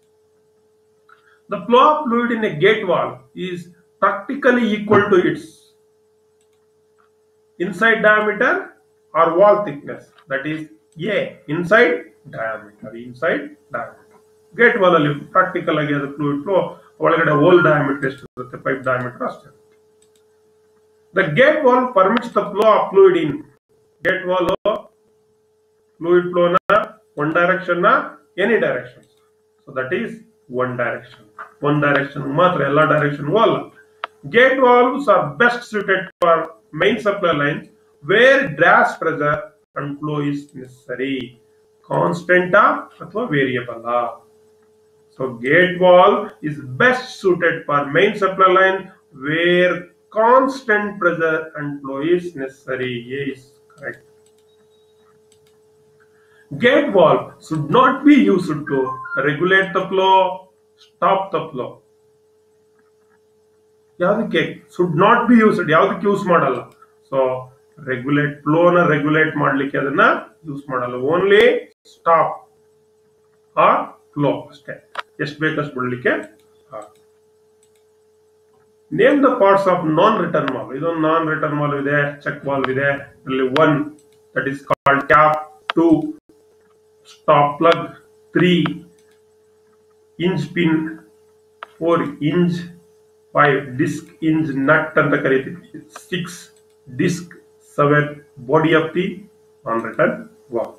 the flow of fluid in a gate valve is practically equal to its inside diameter or wall thickness that is a inside diameter inside diameter gate valve ಅಲ್ಲಿ practical ಆಗಿ ಅದು fluid flow ಒಳಗಡೆ hole diameter ಎಷ್ಟು ಇರುತ್ತೆ pipe diameter ಅಷ್ಟೇ the gate valve permits the flow of fluid in gate valve fluid ಫ್ಲೋನ one direction ನ any direction so that is one direction one direction ಮಾತ್ರ ಎಲ್ಲ ಡೈರೆಕ್ಷನ್ ಅಲ್ಲ gate valves are best suited for main supply lines where draft pressure and flow is necessary. Constant ಅಥವಾ variable. So gate valve is best suited for main supply line where constant pressure and flow is necessary. A is correct. Gate valve should not be used to regulate the flow, stop the flow. ಯಾವುದಕ್ಕೆ should not be used ಯಾವುದಕ್ಕೆ use ಮಾಡಲ್ಲ so regulate ಫ್ಲೋನ regulate ಮಾಡ್ಲಿಕ್ಕೆ ಅದನ್ನ use ಮಾಡಲ್ಲ only stop or flow ಅಷ್ಟೇ ಎಷ್ಟು ಬೇಕಷ್ಟು ಬಿಡ್ಲಿಕ್ಕೆ name the parts of non return valve ಇದೊಂದು ನಾನ್ ರಿಟರ್ನ್ ವಾಲ್ವ್ ಇದೆ ಚೆಕ್ ವಾಲ್ವ್ ಇದೆ ಇಲ್ಲಿ one that is called cap two stop plug three inch pin four inch five disc inch nut ಅಂತ ಕರಿತೀವಿ six disc seven body of the non return valve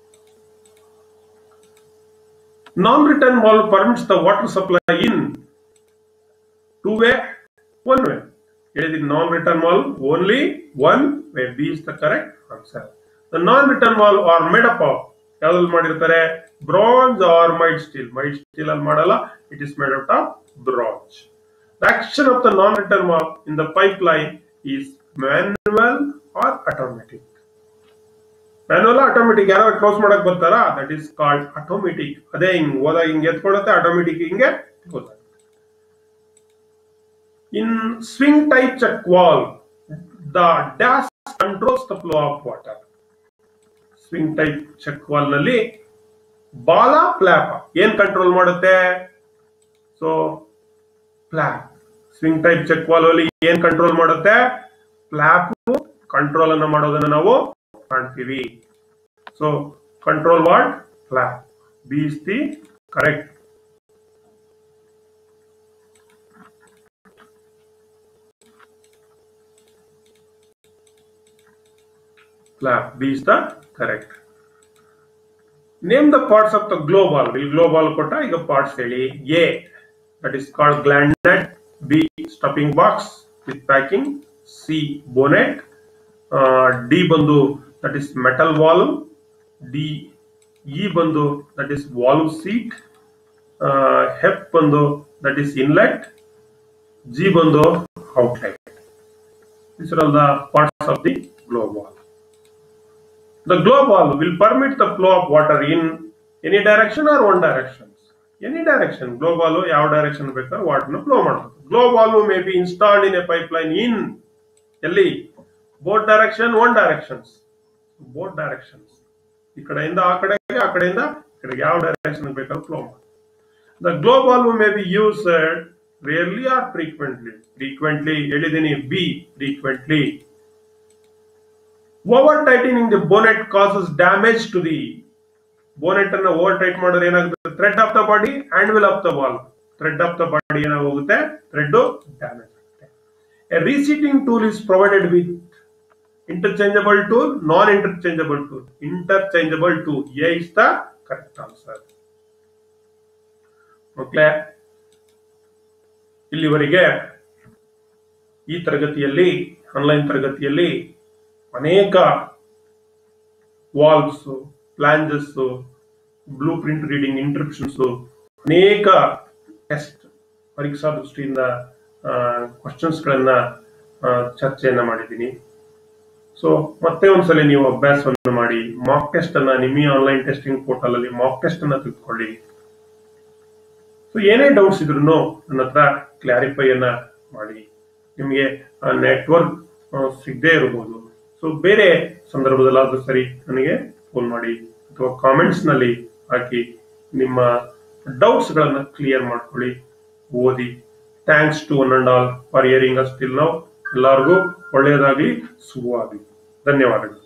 non-return valve permits the water supply in two way, one way. It is non-return valve only one way. B is the correct answer. The non-return valve are made up of ಯಾವ್ದ್ರಲ್ಲಿ ಮಾಡಿರ್ತಾರೆ bronze or made steel made steel ಅಲ್ಲಿ ಮಾಡಲ್ಲ it is made out of bronze the action of the non return valve in the pipeline is manual or automatic manual automatic ಯಾರು close ಮಾಡಕ್ ಬರ್ತಾರಾ that is called automatic ಅದೇ ಹಿಂಗ್ ಹೋದಾಗ ಹಿಂಗ್ ಎತ್ಕೊಳ್ಳುತ್ತೆ automatic ಹಿಂಗೆ ಕ್ಲೋಸ್ ಆಗುತ್ತೆ in swing type check valve the dash controls the flow of water swing type check valve ನಲ್ಲಿ ಬಾಲ ಫ್ಲಾಪ್ ಏನ್ ಕಂಟ್ರೋಲ್ ಮಾಡುತ್ತೆ so flap swing type check valve ಅಲ್ಲಿ ಏನ್ ಕಂಟ್ರೋಲ್ ಮಾಡುತ್ತೆ ಫ್ಲಾಪ್ ಕಂಟ್ರೋಲ್ ಅನ್ನ ಮಾಡೋದನ್ನ ನಾವು ಕಾಣ್ತೀವಿ so control what flap B is the correct flap B is the correct name the parts of the globe valve ಇಲ್ಲಿ ಗ್ಲೋಬಾಲ್ ಕೊಟ್ಟ ಈಗ ಪಾರ್ಟ್ಸ್ ಹೇಳಿ A that is called gland nut B stuffing box with packing C bonnet D ಬಂದು that is metal valve D E ಬಂದು that is valve seat ಹೆಪ್ ಬಂದು that is inlet G ಬಂದು outlet These are all the parts of the globe wall. The globe wall will permit the flow of water in any direction or one direction. Any direction. Globe wall ಯಾವ direction ಬೇಕಾದ್ರೆ ವಾಟರ್ನ flow ಮಾಡ್ಬೋದು globe valve may be installed in a pipeline in ಎಲ್ಲಿ both direction one directions both directions ಈ ಕಡೆಯಿಂದ ಆ ಕಡೆಗೆ ಆ ಕಡೆಯಿಂದ ಈ ಕಡೆಗೆ ಯಾವ ಡೈರೆಕ್ಷನ್ ಬೇಕಾದ್ರೂ ಫ್ಲೋ ಮಾಡಿ the globe valve may be used rarely or frequently frequently ಹೇಳಿದ್ದೀನಿ B frequently over tightening the bonnet causes damage to the bonnet ಅನ್ನ ಓವರ್ ಟೈಟ್ ಮಾಡಿದ್ರೆ ಏನಾಗುತ್ತೆ thread of the body hand wheel of the ball thread of the body ಏನಾಗೋಗುತ್ತೆ thread damage ಆಗುತ್ತೆ a reseating tool is provided with interchangeable tool, non-interchangeable tool. Interchangeable tool. A is the correct answer. ಮಕ್ಕಳೇ ಇಲ್ಲಿವರೆಗೆ ಈ ತರಗತಿಯಲ್ಲಿ online ತರಗತಿಯಲ್ಲಿ ಅನೇಕ valves ಪ್ಲಾಂಜಸ್ blueprint reading interruptions ಅನೇಕ ಟೆಸ್ಟ್ ಪರೀಕ್ಷಾ ದೃಷ್ಟಿಯಿಂದ ಕ್ವಶನ್ಸ್ಗಳನ್ನ ಚರ್ಚೆಯನ್ನ ಮಾಡಿದ್ದೀನಿ ಸೊ ಮತ್ತೆ ಒಂದ್ಸಲ ನೀವು ಅಭ್ಯಾಸವನ್ನು ಮಾಡಿ ಮಾಕ್ ಟೆಸ್ಟ್ ಅನ್ನ ನಿಮ್ಮ ಆನ್ಲೈನ್ ಟೆಸ್ಟಿಂಗ್ ಪೋರ್ಟಲ್ ಅಲ್ಲಿ ಮಾಕ್ ಟೆಸ್ಟ್ ಅನ್ನ ತಿಳ್ಕೊಳ್ಳಿ ಸೊ ಏನೇ ಡೌಟ್ಸ್ ಇದ್ರು ನನ್ನ ಹತ್ರ ಕ್ಲಾರಿಫೈ ಅನ್ನ ಮಾಡಿ ನಿಮಗೆ ನೆಟ್ವರ್ಕ್ ಸಿಗದೆ ಇರಬಹುದು ಸೊ ಬೇರೆ ಸಂದರ್ಭದಲ್ಲಾದ್ರೂ ಸರಿ ನನಗೆ ಫೋನ್ ಮಾಡಿ ಅಥವಾ ಕಾಮೆಂಟ್ಸ್ ನಲ್ಲಿ ಹಾಕಿ ನಿಮ್ಮ ಡೌಟ್ಸ್ ಗಳನ್ನ ಕ್ಲಿಯರ್ ಮಾಡ್ಕೊಳ್ಳಿ ಓದಿ thanks to one and all for hearing us till ನಾವು ಎಲ್ಲರಿಗೂ ಒಳ್ಳೆಯದಾಗಲಿ ಶುಭವಾಗಲಿ ಧನ್ಯವಾದಗಳು